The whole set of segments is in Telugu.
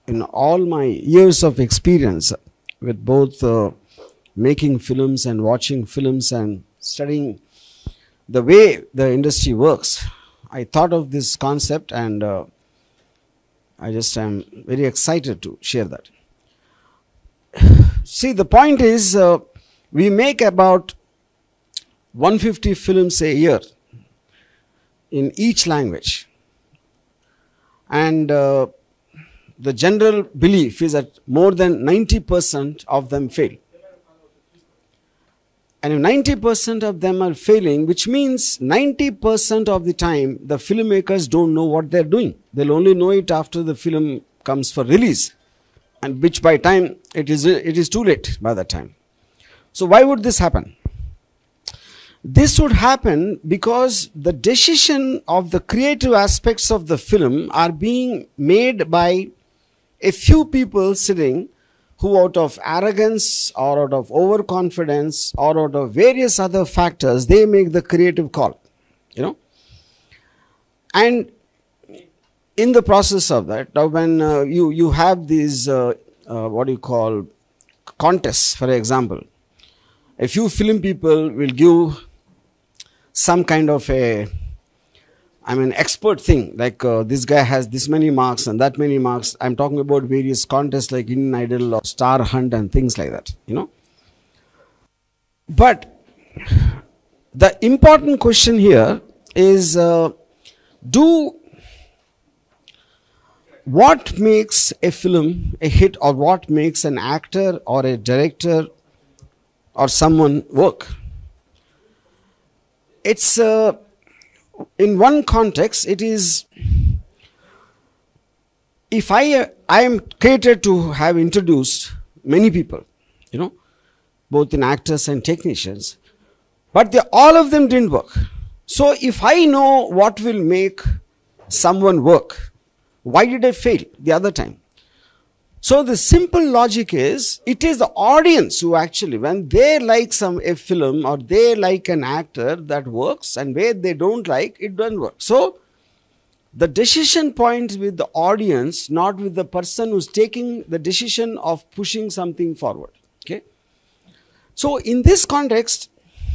in all my years of experience with both uh, making films and watching films and studying the way the industry works, I thought of this concept and uh, I just am very excited to share that. See, the point is, uh, we make about 150 films a year in each language. And uh, the general belief is that more than 90% of them fail. And if 90% of them are failing, which means 90% of the time the filmmakers don't know what they're doing. They'll only know it after the film comes for release, and which by time it is it is too late by that time. So why would this happen? This would happen because the decision of the creative aspects of the film are being made by a few people sitting who out of arrogance or out of overconfidence or out of various other factors they make the creative call you know and in the process of that now when uh, you you have these uh, uh, what do you call contests for example a few film people will give some kind of a I mean, expert thing like uh, this guy has this many marks and that many marks. I'm talking about various contests like Indian Idol or Star Hunt and things like that, you know. But the important question here is uh, do what makes a film a hit or what makes an actor or a director or someone work? It's uh, in one context it is if i uh, i am created to have introduced many people you know both in actors and technicians but they, all of them didn't work so if i know what will make someone work why did i fail the other time so the simple logic is it is the audience who actually when they like some a film or they like an actor that works and where they don't like it doesn't work. So the decision point with the audience, not with the person who's taking the decision of pushing something forward. Okay. So in this context,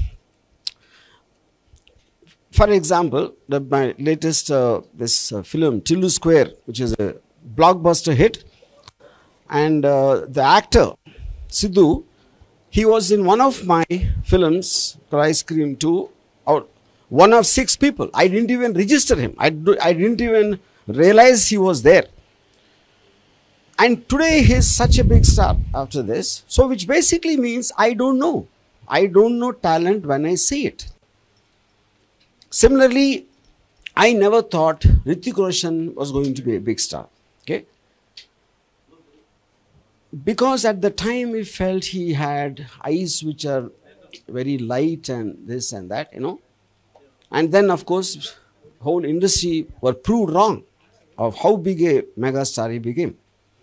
for example, the, my latest uh, this uh, film Tillu Square, which is a blockbuster hit and uh, the actor Sidhu, he was in one of my films, Ice Cream 2, or one of six people. I didn't even register him. I, do, I didn't even realize he was there. And today he's such a big star after this. So, which basically means I don't know. I don't know talent when I see it. Similarly, I never thought Hrithik Roshan was going to be a big star. Okay because at the time he felt he had eyes which are very light and this and that you know and then of course whole industry were proved wrong of how big a megastar he became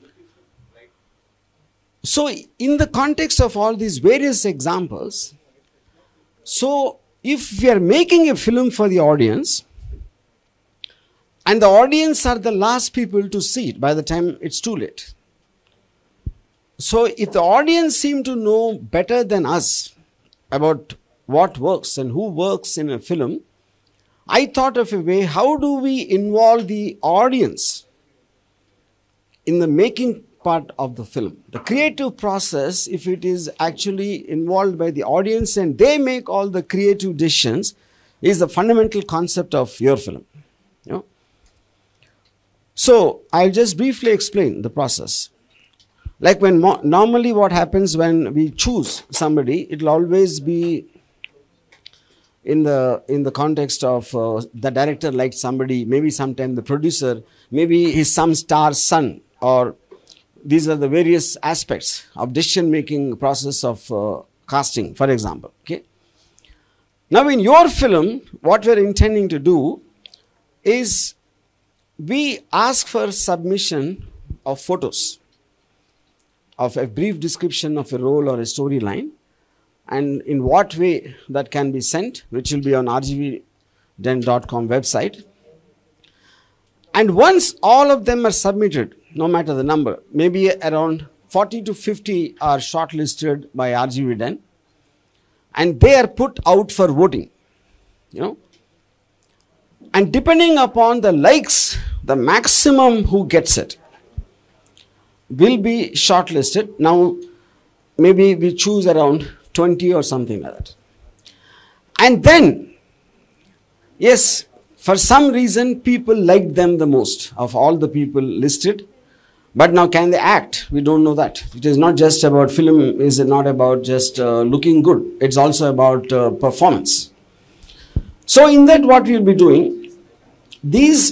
so in the context of all these various examples so if we are making a film for the audience and the audience are the last people to see it by the time it's too late so, if the audience seem to know better than us about what works and who works in a film, I thought of a way how do we involve the audience in the making part of the film? The creative process, if it is actually involved by the audience and they make all the creative decisions, is the fundamental concept of your film. You know? So, I'll just briefly explain the process like when mo- normally what happens when we choose somebody it'll always be in the in the context of uh, the director liked somebody maybe sometime the producer maybe his some star son or these are the various aspects of decision making process of uh, casting for example okay now in your film what we're intending to do is we ask for submission of photos of a brief description of a role or a storyline and in what way that can be sent, which will be on rgvden.com website. And once all of them are submitted, no matter the number, maybe around 40 to 50 are shortlisted by RGV Den, and they are put out for voting. You know, and depending upon the likes, the maximum who gets it will be shortlisted. Now, maybe we choose around 20 or something like that. And then, yes, for some reason, people liked them the most of all the people listed. But now, can they act? We don't know that. It is not just about film, is not about just uh, looking good, it's also about uh, performance. So, in that, what we'll be doing, these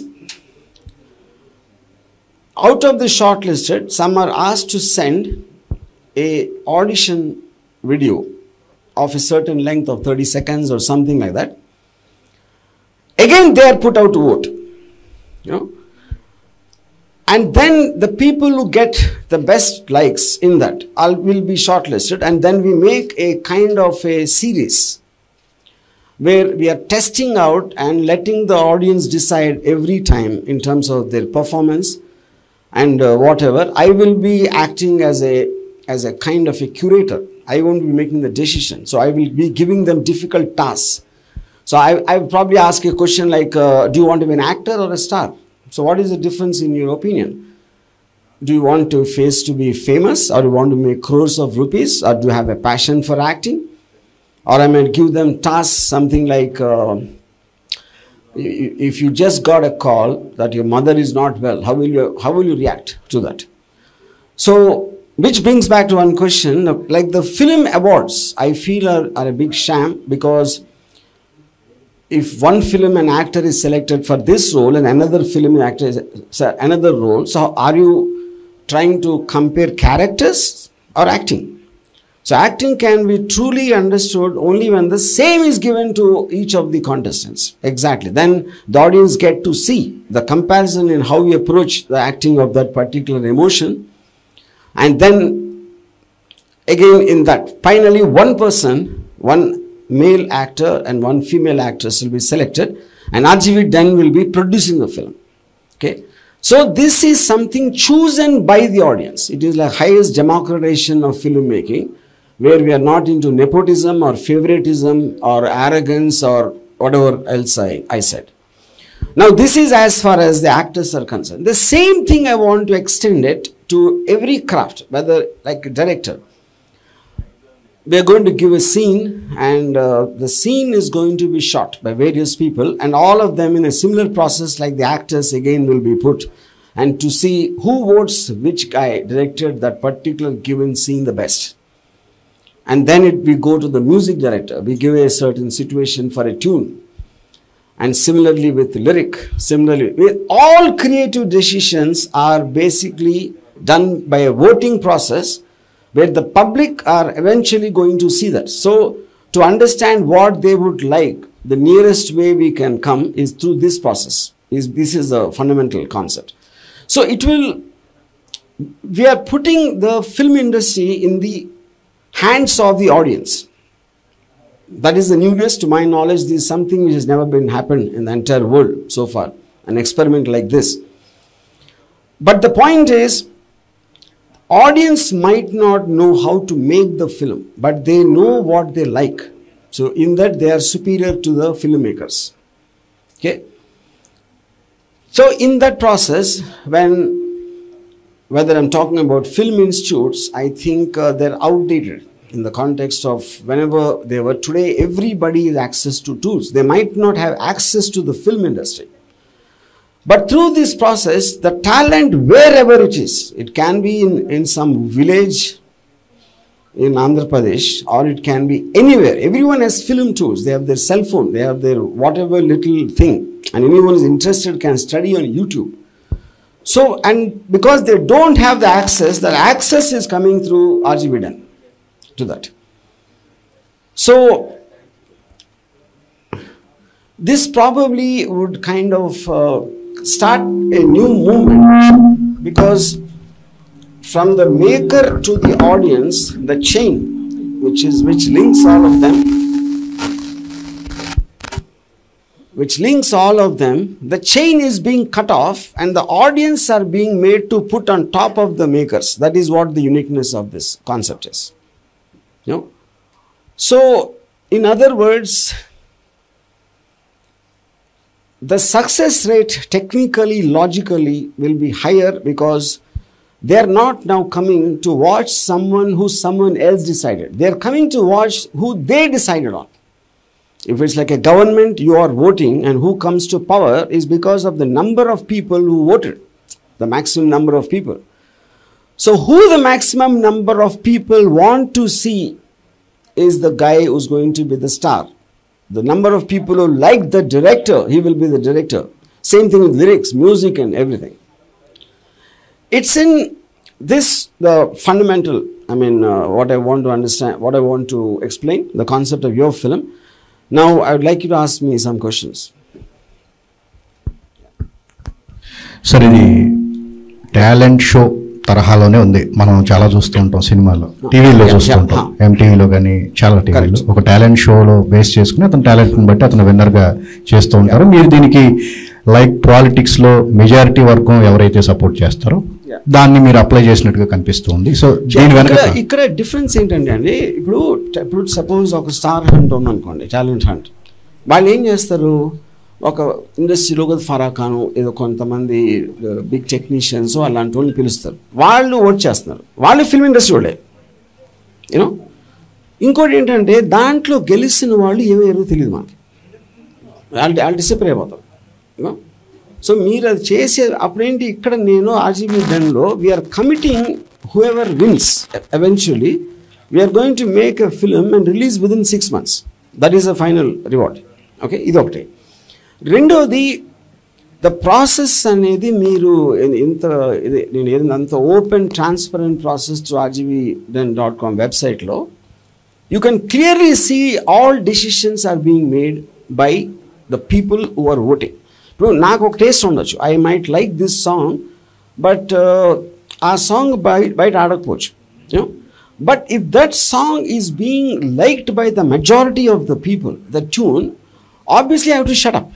out of the shortlisted, some are asked to send a audition video of a certain length of 30 seconds or something like that. Again, they are put out to vote. You know, and then the people who get the best likes in that all will be shortlisted, and then we make a kind of a series where we are testing out and letting the audience decide every time in terms of their performance and uh, whatever i will be acting as a as a kind of a curator i won't be making the decision so i will be giving them difficult tasks so i i will probably ask a question like uh, do you want to be an actor or a star so what is the difference in your opinion do you want to face to be famous or do you want to make crores of rupees or do you have a passion for acting or I might give them tasks, something like uh, if you just got a call that your mother is not well, how will you how will you react to that? So, which brings back to one question, like the film awards, I feel are, are a big sham because if one film and actor is selected for this role and another film and actor is so another role, so are you trying to compare characters or acting? So acting can be truly understood only when the same is given to each of the contestants. Exactly. Then the audience get to see the comparison in how we approach the acting of that particular emotion. And then again in that, finally one person, one male actor and one female actress will be selected and RGV then will be producing the film. Okay. So this is something chosen by the audience. It is the highest democratization of filmmaking where we are not into nepotism or favoritism or arrogance or whatever else I, I said. Now, this is as far as the actors are concerned. The same thing I want to extend it to every craft, whether like a director. We are going to give a scene, and uh, the scene is going to be shot by various people, and all of them in a similar process, like the actors again will be put, and to see who votes which guy directed that particular given scene the best and then it, we go to the music director we give a certain situation for a tune and similarly with lyric similarly with all creative decisions are basically done by a voting process where the public are eventually going to see that so to understand what they would like the nearest way we can come is through this process is this is the fundamental concept so it will we are putting the film industry in the hands of the audience. That is the newness to my knowledge. This is something which has never been happened in the entire world so far. An experiment like this. But the point is, audience might not know how to make the film, but they know what they like. So in that they are superior to the filmmakers. Okay. So in that process, when whether I'm talking about film institutes, I think uh, they're outdated in the context of whenever they were today, everybody has access to tools. They might not have access to the film industry. But through this process, the talent, wherever it is, it can be in, in some village in Andhra Pradesh or it can be anywhere. Everyone has film tools. They have their cell phone, they have their whatever little thing. And anyone is interested can study on YouTube. So, and because they don't have the access, the access is coming through RGV Den to that. So, this probably would kind of uh, start a new movement because from the maker to the audience, the chain which is which links all of them which links all of them, the chain is being cut off and the audience are being made to put on top of the makers. That is what the uniqueness of this concept is. You know? So, in other words, the success rate technically, logically will be higher because they are not now coming to watch someone who someone else decided. They are coming to watch who they decided on. If it's like a government, you are voting, and who comes to power is because of the number of people who voted, the maximum number of people. So, who the maximum number of people want to see is the guy who's going to be the star. The number of people who like the director, he will be the director. Same thing with lyrics, music, and everything. It's in this the fundamental. I mean, uh, what I want to understand, what I want to explain, the concept of your film. Now, I would like you to ask me some questions. Sir ఇది టాలెంట్ షో తరహాలోనే ఉంది మనం చాలా చూస్తూ ఉంటాం సినిమాలో టీవీలో Yeah, చూస్తూ yeah, ఉంటాం huh. ఎంటీవీలో కానీ చాలా టీవీలో ఒక టాలెంట్ షోలో బేస్ చేసుకుని అతని టాలెంట్ని బట్టి అతను winner గా చేస్తూ ఉంటారు మీరు దీనికి లైక్ పాలిటిక్స్ లో మెజారిటీ వర్గం ఎవరైతే సపోర్ట్ చేస్తారో Yeah. దాన్ని మీరు అప్లై చేసినట్టుగా కనిపిస్తుంది సో దీని వెనక ఇక్కడ ఇక్కడ డిఫరెన్స్ ఏంటంటే అండి ఇప్పుడు ఇప్పుడు సపోజ్ ఒక స్టార్ హంట్ ఉందనుకోండి టాలెంట్ హంట్ వాళ్ళు ఏం చేస్తారు ఒక ఇండస్ట్రీలో కదా ఫరా ఖాను ఏదో కొంతమంది బిగ్ టెక్నీషియన్స్ అలాంటి వాళ్ళని పిలుస్తారు వాళ్ళు ఓట్ చేస్తున్నారు వాళ్ళు ఫిల్మ్ ఇండస్ట్రీ వాళ్ళే యూనో ఇంకోటి ఏంటంటే దాంట్లో గెలిచిన వాళ్ళు ఏమయ్యారో తెలియదు మనకి వాళ్ళు వాళ్ళు డిసప్రే అయిపోతారు యూనో సో మీరు అది చేసే అప్పుడేంటి ఇక్కడ నేను ఆర్జీబీ డన్లో we're committing whoever wins eventually we're going to make a film and release within six months that is a final reward okay ఇది ఒకటి రెండోది ద ప్రాసెస్ అనేది మీరు ఎ- ఎంత ఇది నేను ఏదైనా అంత open transparent process through RGB done dot com వెబ్సైట్లో you can clearly see all decisions are being made by the people who are voting. ఇప్పుడు నాకు ఒక టేస్ట్ ఉండొచ్చు I might like this song but ఆ సాంగ్ బయట బయట ఆడకపోవచ్చు you know but if that song is being liked by the majority of the people the tune obviously have to shut up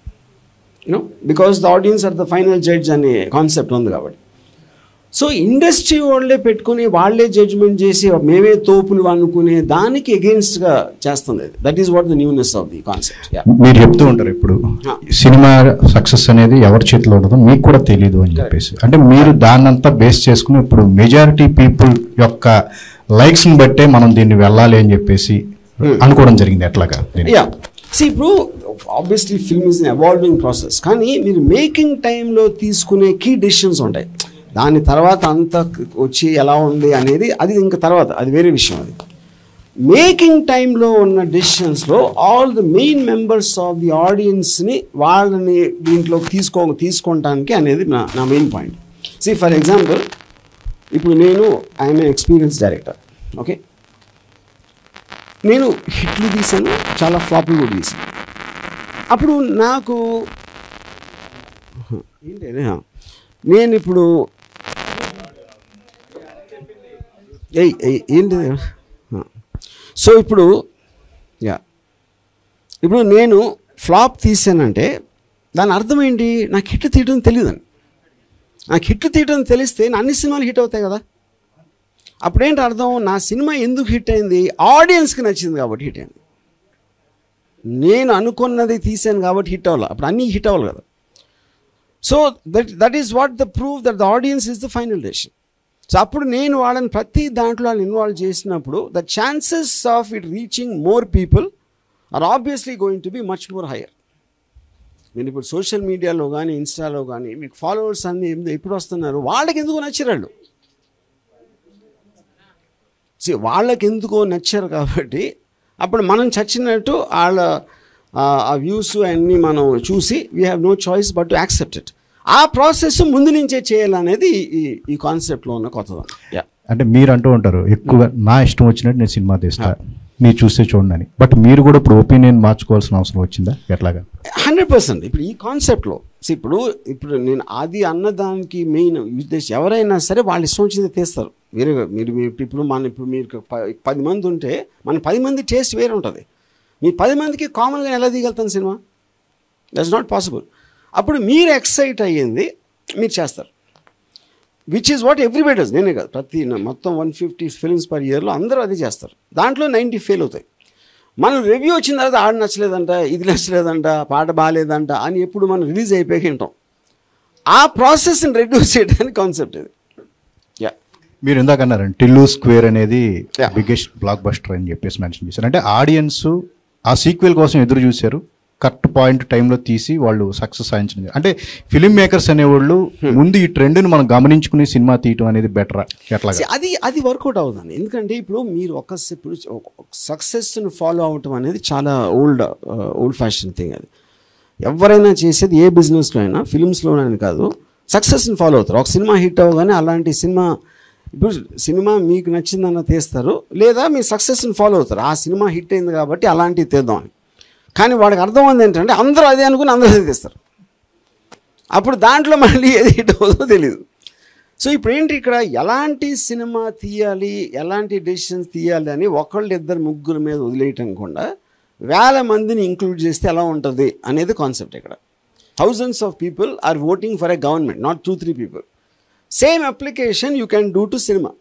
you know because the audience are the final judge అనే కాన్సెప్ట్ ఉంది కాబట్టి సో ఇండస్ట్రీ వాళ్ళే పెట్టుకుని వాళ్ళే జడ్జ్మెంట్ చేసి మేమే తోపులు అనుకునే దానికి అగేన్స్ట్గా చేస్తుంది that is what the newness of the concept మీరు చెప్తూ ఉంటారు ఇప్పుడు Huh. సినిమా సక్సెస్ అనేది ఎవరి చేతిలో ఉండదో మీకు కూడా తెలియదు అని చెప్పేసి అంటే మీరు దాన్నంతా బేస్ చేసుకుని ఇప్పుడు మెజారిటీ పీపుల్ యొక్క లైక్స్ ని బట్టే మనం దీన్ని వెళ్ళాలి అని చెప్పేసి అనుకోవడం జరిగింది ఎట్లాగా దీన్ని? యా సి ఇప్పుడు obviously film is evolving process కానీ మీరు మేకింగ్ టైంలో తీసుకునే కీ డెసిషన్స్ ఉంటాయి దాని తర్వాత అంత వచ్చి ఎలా ఉంది అనేది అది ఇంకా తర్వాత అది వేరే విషయం అది మేకింగ్ టైంలో ఉన్న డెసిషన్స్లో all the main members of the ఆడియన్స్ని వాళ్ళని దీంట్లో తీసుకో తీసుకోవటానికి అనేది నా నా main point see for example ఇప్పుడు నేను ఐఎమ్ ఎక్స్పీరియన్స్ డైరెక్టర్ ఓకే నేను హిట్లు తీసాను చాలా ఫ్లాపులు కూడా తీసాను అప్పుడు నాకు ఏంటి అదే, ఆ. నేను ఇప్పుడు ఏయ్ ఏయ్, ఏంటి ఇది? ఆ. సో ఇప్పుడు యా ఇప్పుడు నేను ఫ్లాప్ తీసానంటే దాని అర్థం ఏంటి నాకు హిట్ తీయడం తెలియదని నాకు హిట్ తీయడం తెలిస్తే నా అన్ని సినిమాలు హిట్ అవుతాయి కదా అప్పుడేంటి అర్థం నా సినిమా ఎందుకు హిట్ అయింది ఆడియన్స్కి నచ్చింది కాబట్టి హిట్ అయింది నేను అనుకున్నది తీసాను కాబట్టి హిట్ అవ్వాలి అప్పుడు అన్నీ హిట్ అవ్వాలి కదా so that that is what the prove that the audience is the final decision so అప్పుడు నేను వాళ్ళని ప్రతి దాంట్లో వాళ్ళని ఇన్వాల్వ్ చేసినప్పుడు the chances of it reaching more people are obviously going to be much more higher నేను ఇప్పుడు సోషల్ మీడియాలో కానీ ఇన్స్టాలో కానీ మీకు ఫాలోవర్స్ అన్ని ఎం- ఎప్పుడు వస్తున్నారు వాళ్ళకి ఎందుకు నచ్చిరాళ్ళు See, వాళ్ళకి ఎందుకో నచ్చారు కాబట్టి అప్పుడు మనం చచ్చినట్టు వాళ్ళ ఆ, ఆ వ్యూస్ అన్నీ మనం చూసి we have no choice but to accept it ఆ ప్రాసెస్ ముందు నుంచే చేయాలనేది ఈ ఈ కాన్సెప్ట్లో ఉన్న కొత్తదనం యా అంటే మీరు అంటూ ఉంటారు ఎక్కువగా నా ఇష్టం వచ్చినట్టు నేను సినిమా తీస్తా మీరు చూస్తే చూడండి అని బట్ మీరు కూడా ఇప్పుడు ఒపీనియన్ మార్చుకోవాల్సిన అవసరం వచ్చిందా ఎట్లాగా హండ్రెడ్ పర్సెంట్ ఇప్పుడు ఈ కాన్సెప్ట్లో see, ఇప్పుడు ఇప్పుడు నేను అది అన్నదానికి మెయిన్ ఉద్దేశం ఎవరైనా సరే వాళ్ళు ఇష్టం వచ్చింది తీస్తారు వేరే మీరు మీరు ఇప్పుడు మన ఇప్పుడు మీరు ప- పది మంది ఉంటే మన పది మంది టేస్ట్ వేరే ఉంటుంది మీ పది మందికి కామన్గా ఎలా తీయగలుగుతాను సినిమా దట్స్ నాట్ పాసిబుల్ అప్పుడు మీరు ఎక్సైట్ అయ్యింది మీరు చేస్తారు which is what everybody does నేనే కాదు ప్రతి మొత్తం వన్ ఫిఫ్టీ ఫిల్మ్స్ పర్ ఇయర్లో అందరూ అది చేస్తారు దాంట్లో నైంటీ ఫెయిల్ అవుతాయి మనం రివ్యూ వచ్చిన తర్వాత ఆడ నచ్చలేదంట ఇది నచ్చలేదంట పాట బాగాలేదంట అని ఎప్పుడు మనం రిలీజ్ అయిపోయి ఉంటాం ఆ ప్రాసెస్ని రెడ్యూస్ చేయడానికి కాన్సెప్ట్ ఇది యా మీరు ఇందాక అన్నారండి టిల్లు స్క్వేర్ అనేది Yeah. బిగ్గెస్ట్ బ్లాక్ బస్టర్ అని చెప్పేసి మెన్షన్ చేశారు అంటే ఆడియన్స్ ఆ సీక్వెల్ కోసం ఎదురు చూశారు కరెక్ట్ పాయింట్ టైంలో తీసి వాళ్ళు సక్సెస్ సాధించిన అంటే ఫిలిం మేకర్స్ అనేవాళ్ళు ముందు ఈ ట్రెండ్ని మనం గమనించుకుని సినిమా తీయటం అనేది బెటర్ ఎట్లాగా See, అది అది వర్కౌట్ అవుతుంది ఎందుకంటే ఇప్పుడు మీరు ఒక ఇప్పుడు సక్సెస్ని ఫాలో అవటం అనేది చాలా ఓల్డ్ ఓల్డ్ ఫ్యాషన్ థింగ్ అది ఎవరైనా చేసేది ఏ బిజినెస్లో అయినా ఫిలిమ్స్లోనని కాదు సక్సెస్ని ఫాలో అవుతారు ఒక సినిమా హిట్ అవ్వగానే అలాంటి సినిమా ఇప్పుడు సినిమా మీకు నచ్చిందన్న తీస్తారు లేదా మీ సక్సెస్ని ఫాలో అవుతారు ఆ సినిమా హిట్ అయింది కాబట్టి అలాంటివి తీద్దామని కానీ వాడికి అర్థమైంది ఏంటంటే అందరూ అదే అనుకుని అందరూ అదే తీస్తారు అప్పుడు దాంట్లో మళ్ళీ ఏది హిట్ అవుతుందో తెలియదు సో ఇప్పుడు ఏంటి ఇక్కడ ఎలాంటి సినిమా తీయాలి ఎలాంటి డెసిషన్స్ తీయాలి అని ఒకళ్ళు ఇద్దరు ముగ్గురు మీద వదిలేయటం కూడా వేల మందిని ఇంక్లూడ్ చేస్తే ఎలా ఉంటుంది అనేది కాన్సెప్ట్ ఇక్కడ thousands of people are voting for a government not two three people same application you can do to cinema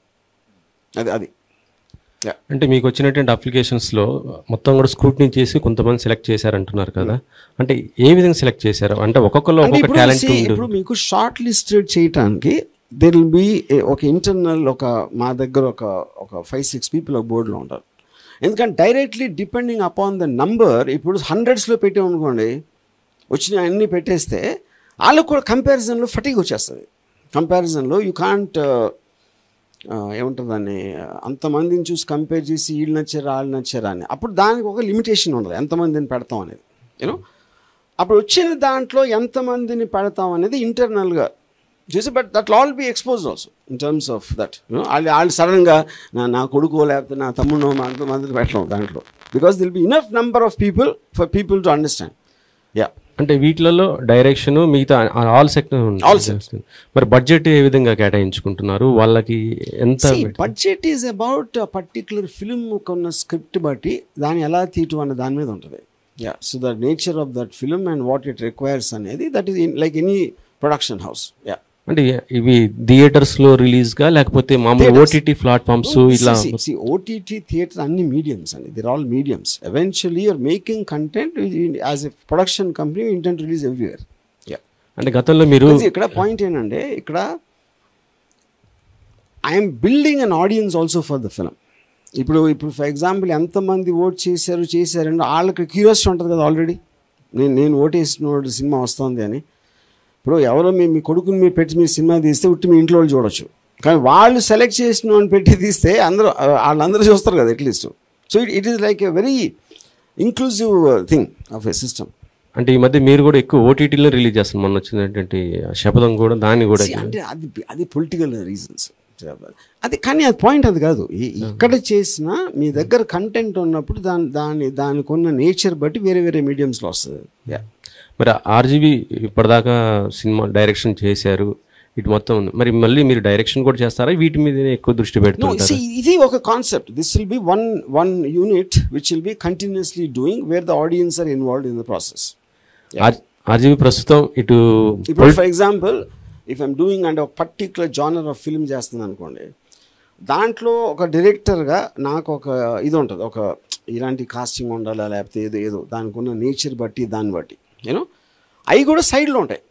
అది అది Yeah. అంటే మీకు వచ్చినటువంటి అప్లికేషన్స్లో మొత్తం కూడా స్క్రూట్నీ చేసి కొంతమంది సెలెక్ట్ చేశారంటున్నారు కదా అంటే ఏ విధంగా సెలెక్ట్ చేశారు అంటే ఒక్కొక్కరు అంటే ఒక్కొక్క ఇప్పుడు టాలెంట్ see, ఉండు ఇప్పుడు మీకు షార్ట్ లిస్టెడ్ చేయటానికి దెర్ విల్ బి ఒక ఇంటర్నల్ ఒక మా దగ్గర ఒక ఒక ఫైవ్ సిక్స్ పీపుల్ ఒక బోర్డులో ఉంటారు ఎందుకంటే directly depending upon the number ఇప్పుడు హండ్రెడ్స్లో పెట్టామనుకోండి వచ్చిన అన్ని పెట్టేస్తే వాళ్ళకు కూడా కంపారిజన్లో ఫటిక్ వచ్చేస్తుంది కంపారిజన్లో యూ కాంట్ ఏముంటుంది దాన్ని అంతమందిని చూసి కంపేర్ చేసి వీళ్ళు నచ్చారా వాళ్ళు నచ్చారా అని అప్పుడు దానికి ఒక లిమిటేషన్ ఉండదు ఎంతమందిని పెడతాం అనేది యూనో అప్పుడు వచ్చిన దాంట్లో ఎంతమందిని పెడతాం అనేది ఇంటర్నల్గా చూసి but that all be expose also in terms of that వాళ్ళు వాళ్ళు సడన్గా నా నా కొడుకో లేకపోతే నా తమ్ముడో మా అంతమందిని పెట్టడం దాంట్లో because there'll be enough number of people for people to understand yeah అంటే వీటిలలో డైరెక్షన్ మిగతా ఆల్ సెక్టర్ All మరి బడ్జెట్ ఏ విధంగా కేటాయించుకుంటున్నారు వాళ్ళకి ఎంత budget is about particular film కొన్న స్క్రిప్ట్ బట్టి దాన్ని ఎలా తీయటం అనే దాని మీద ఉంటుంది yeah so the nature of that film and what it requires అనేది that is like any production house yeah అంటే ఇవి థియేటర్స్ లో రిలీజ్ గా లేకపోతే మామూలు ఓటీటీ ప్లాట్ఫామ్స్ ఇట్లా ఓటీటీ థియేటర్ అన్ని మీడియమ్స్ అండి there all mediums eventually you're making content as a production company intent release everywhere yeah అంటే గతంలో మీరు ఇక్కడ పాయింట్ ఏంటంటే ఇక్కడ I'm building an audience also for the film ఇప్పుడు ఇప్పుడు ఫర్ ఎగ్జాంపుల్ ఎంతమంది ఓట్ చేశారు చేశారంటే వాళ్ళకి క్యూరియాసిటీ ఉంటుంది కదా ఆల్రెడీ నేను నేను ఓటేసిన సినిమా వస్తుంది అని ఇప్పుడు ఎవరో మీ మీ కొడుకుని మీరు పెట్టి మీ సినిమా తీస్తే ఉట్టి మీ ఇంట్లో వాళ్ళు చూడొచ్చు కానీ వాళ్ళు సెలెక్ట్ చేసిన వాడిని పెట్టి తీస్తే అందరూ వాళ్ళందరూ చూస్తారు కదా at least so it it is like a very inclusive thing of a system అంటే ఈ మధ్య మీరు కూడా ఎక్కువ ఓటీటీలో రిలీజ్ చేస్తారు మొన్న వచ్చినటువంటి శపథం కూడా దాన్ని కూడా See, అంటే అది అది పొలిటికల్ రీజన్స్ అది కానీ అది పాయింట్ అది కాదు ఈ- ఇక్కడ చేసిన మీ దగ్గర కంటెంట్ ఉన్నప్పుడు దాని దాని దానికి ఉన్న నేచర్ బట్టి వేరే వేరే మీడియంస్లో వస్తుంది Yeah. మరి ఆర్జీబీ ఇప్పటిదాకా సినిమా డైరెక్షన్ చేశారు ఇటు మొత్తం ఉంది. మరి మళ్ళీ మీరు డైరెక్షన్ కూడా చేస్తారా వీటి మీద ఎక్కువ దృష్టి No, పెడుతుంటారు see, ఇది ఒక concept this will be one one unit which will be continuously doing where the audience are involved in the process RGB ప్రస్తుతం ఇటు ఇప్పుడు for example if I'm doing అంటే ఒక పర్టికులర్ జానర్ ఆఫ్ ఫిల్మ్ చేస్తున్నాను అనుకోండి దాంట్లో ఒక డైరెక్టర్గా నాకు ఒక ఇది ఉంటుంది ఒక ఇలాంటి కాస్టింగ్ ఉండాలా లేకపోతే ఏదో ఏదో దానికి ఉన్న నేచర్ బట్టి దాన్ని బట్టి యూనో అవి కూడా సైడ్లో ఉంటాయి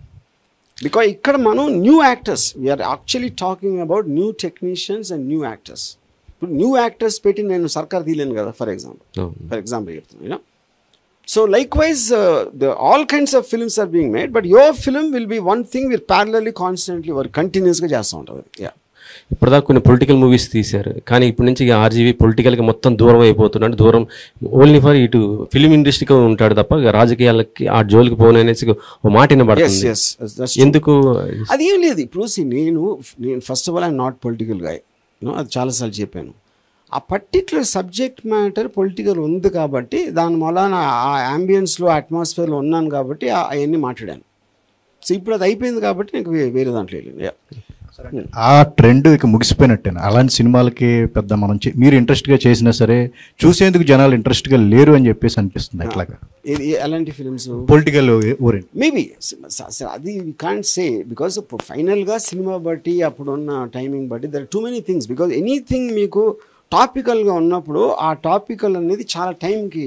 బికాజ్ ఇక్కడ మనం new actors we're actually talking about new technicians and new actors ఇప్పుడు న్యూ యాక్టర్స్ పెట్టి నేను సర్కార్ తీయలేను కదా ఫర్ ఎగ్జాంపుల్ అవును. ఫర్ ఎగ్జాంపుల్ చెప్తున్నాను you know so like wise the all kinds of films are being made but your film will be one thing will parallelly constantly work కంటిన్యూస్గా చేస్తూ ఉంటుంది యా ఇప్పటిదాకా కొన్ని పొలిటికల్ మూవీస్ తీశారు కానీ ఇప్పటి నుంచి ఇక ఆర్జీవీ పొలిటికల్గా మొత్తం దూరం అయిపోతున్నాడు దూరం ఓన్లీ ఫర్ ఇటు ఫిలిం ఇండస్ట్రీకి ఉంటాడు తప్ప ఇక రాజకీయాలకి ఆ జోలికి పోననేసి ఒక మాట ఎస్ వినబడుతుంది ఎస్ ఎందుకు అది ఏం లేదు ఇప్పుడు see, నేను నేను first of all I not political guy అది చాలాసార్లు చెప్పాను ఆ పర్టికులర్ సబ్జెక్ట్ మ్యాటర్ పొలిటికల్ ఉంది కాబట్టి దాని మూలాన ఆ అంబియన్స్లో అట్మాస్ఫియర్లో ఉన్నాను కాబట్టి ఆ- అవన్నీ మాట్లాడాను సో ఇప్పుడు అది అయిపోయింది కాబట్టి నాకు వే- వేరే దాంట్లో వెళ్ళింది Yeah. ఆ ట్రెండ్ ఇక ముగిసిపోయినట్టేనా అలాంటి సినిమాలకి పెద్ద మనం చే- మీరు ఇంట్రెస్ట్గా చేసినా సరే చూసేందుకు జనాలు ఇంట్రెస్ట్గా లేరు అని చెప్పేసి అనిపిస్తుంది ఇట్లాగా ఇది ఎలాంటి ఫిలిమ్స్ పొలిటికల్ ఓరియంట్ మేబీ అది కాంట్ సే బికాస్ ఫైనల్గా సినిమా బట్టి అప్పుడున్న టైమింగ్ బట్టి there too many things because anything మీకు టాపికల్గా ఉన్నప్పుడు ఆ టాపికల్ అనేది చాలా టైంకి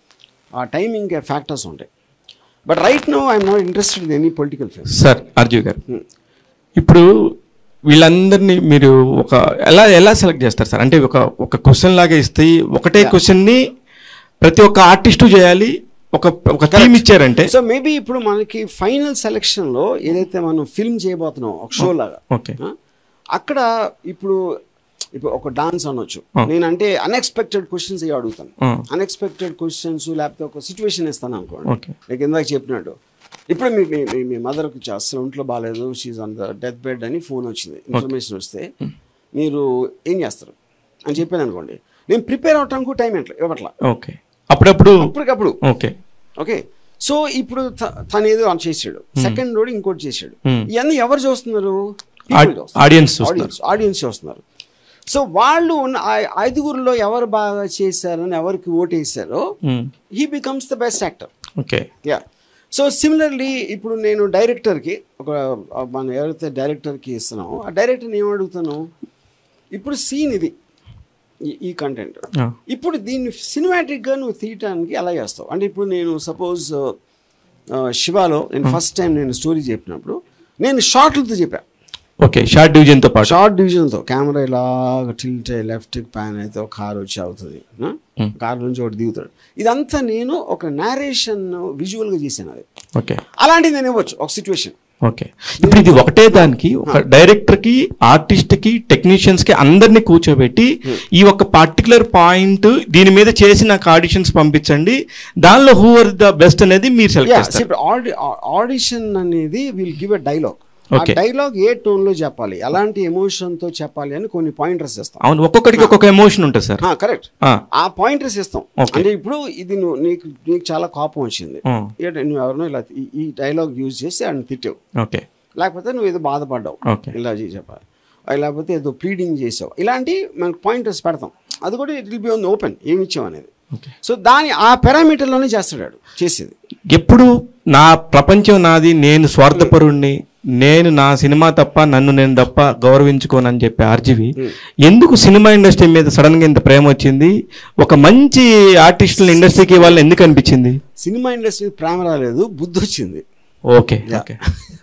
ఆ టైమింగ్ ఫ్యాక్టర్స్ ఉంటాయి but right no I'm not interested in any political film sir అర్జువ్ గారు ఇప్పుడు వీళ్ళందరినీ మీరు ఒక ఎలా ఎలా సెలెక్ట్ చేస్తారు సార్ అంటే ఒక ఒక క్వశ్చన్ లాగా ఇస్తే ఒకటే క్వశ్చన్ని ప్రతి ఒక్క ఆర్టిస్టు చేయాలి ఒక ఒక థీమ్ ఇచ్చారంటే సో మేబీ ఇప్పుడు మనకి ఫైనల్ సెలెక్షన్లో ఏదైతే మనం ఫిల్మ్ చేయబోతున్నాం ఒక షో లాగా ఓకే ఆ? అక్కడ ఇప్పుడు ఇప్పుడు ఒక డాన్స్ అనొచ్చు నేనంటే అన్ఎక్స్పెక్టెడ్ క్వశ్చన్స్ అయ్యి అడుగుతాను Hmm. అన్ఎక్స్పెక్టెడ్ క్వశ్చన్స్ లేకపోతే ఒక సిచ్యువేషన్ ఇస్తాను అనుకోండి Okay. లైక్ ఇందాక చెప్పినట్టు ఇప్పుడు మీ మీ- మీ మీ మదర్కి అసలు ఒంట్లో బాగాలేదు she's on the death bed అని ఫోన్ వచ్చింది ఇన్ఫర్మేషన్ వస్తే మీరు ఏం చేస్తారు అని చెప్పాను అనుకోండి నేను ప్రిపేర్ అవటానికి టైం ఎట్లా ఇవ్వట్లా ఓకే అప్పుడప్పుడు అప్పటికప్పుడు ఓకే ఓకే సో ఇప్పుడు త- తను ఏదో అని చేసాడు సెకండ్ రోడ్ ఇంకోటి చేసాడు Hmm. ఇవన్నీ ఎవరు చూస్తున్నారు Aud- audience చూస్తున్నారు. ఆడియన్స్ చూస్తున్నారు సో వాళ్ళు ఉన్న ఆ- ఐదుగురిలో ఎవరు బాగా చేశారని ఎవరికి ఓటేసారో he becomes the best actor okay yeah so similarly ఇప్పుడు నేను డైరెక్టర్కి ఒక మన ఎవరైతే డైరెక్టర్కి ఇస్తున్నామో ఆ డైరెక్టర్ని ఏం అడుగుతాను ఇప్పుడు సీన్ ఇది ఈ- ఈ కంటెంట్ Ah. ఇప్పుడు దీన్ని సినిమాటిక్గా నువ్వు తీయటానికి ఎలా చేస్తావు అంటే ఇప్పుడు నేను సపోజ్ శివాలో నేను ఫస్ట్ టైం నేను స్టోరీ చెప్పినప్పుడు నేను షార్ట్లతో చెప్పాను ఓకే షార్ట్ డివిజన్ తో పాటు షార్ట్ డివిజన్తో కెమెరా ఇలాగ టిల్ట్ లెఫ్ట్ ప్యాన్ అయితే ఒక కార్ వచ్చి అవుతుంది కార్ నుంచి ఒకటి దిగుతాడు ఇదంతా నేను ఒక నేరేషన్ విజువల్గా చేశాను అది ఓకే అలాంటిది నేను ఇవ్వచ్చు ఒక సిచ్యువేషన్ ఓకే ఇప్పుడు ఇది ఒకటే దానికి ఒక డైరెక్టర్ కి ఆర్టిస్ట్ కి టెక్నీషియన్స్ కి అందరినీ కూర్చోబెట్టి ఈ ఒక పర్టికులర్ పాయింట్ దీని మీద చేసి నాకు ఆడిషన్స్ పంపించండి దానిలో హూ ఆర్ ద బెస్ట్ అనేది మీరు సెలెక్ట్ చేస్తారు ఇప్పుడు ఆడిషన్ అనేది విల్ గివ్ ఎ డైలాగ్ ఆ Okay. డైలాగ్ ఏ టోన్ లో చెప్పాలి ఎలాంటి ఎమోషన్ తో చెప్పాలి అని కొన్ని పాయింటర్స్ ఇస్తాం అవును ఒక్కొక్కడికి ఒక్కొక్క ఎమోషన్ ఉంటుంది సార్ కరెక్ట్ ఆ. ఆ పాయింటర్స్ ఇస్తాం Okay. అంటే ఇప్పుడు ఇది నువ్వు నీకు నీకు చాలా కోపం వచ్చింది ఆ. ఏంటి నువ్వు ఎవరినో ఇలా ఈ- ఈ డైలాగ్ యూజ్ చేసి ఆయన తిట్టావు ఓకే లేకపోతే నువ్వు ఏదో బాధపడ్డావు Okay. ఇలా చేసి చెప్పాలి అది లేకపోతే ఏదో ప్లీడింగ్ చేసావు ఇలాంటి మనకు పాయింటర్స్ పెడతాం అది కూడా it will be on open ఏమి ఇచ్చావు అనేది ఓకే సో దాని ఆ పారామీటర్లోనే చేస్తాడు చేసేది ఎప్పుడు నా ప్రపంచం నాది నేను స్వార్థపరుణ్ణి నేను నా సినిమా తప్ప నన్ను నేను తప్ప గౌరవించుకోనని చెప్పే ఆర్జీవి ఎందుకు సినిమా ఇండస్ట్రీ మీద సడన్ గా ఇంత ప్రేమ వచ్చింది ఒక మంచి ఆర్టిస్టుల ఇండస్ట్రీకి వాళ్ళు ఎందుకు అనిపించింది సినిమా ఇండస్ట్రీ ప్రేమ రాలేదు బుద్ధి వచ్చింది ఓకే ఓకే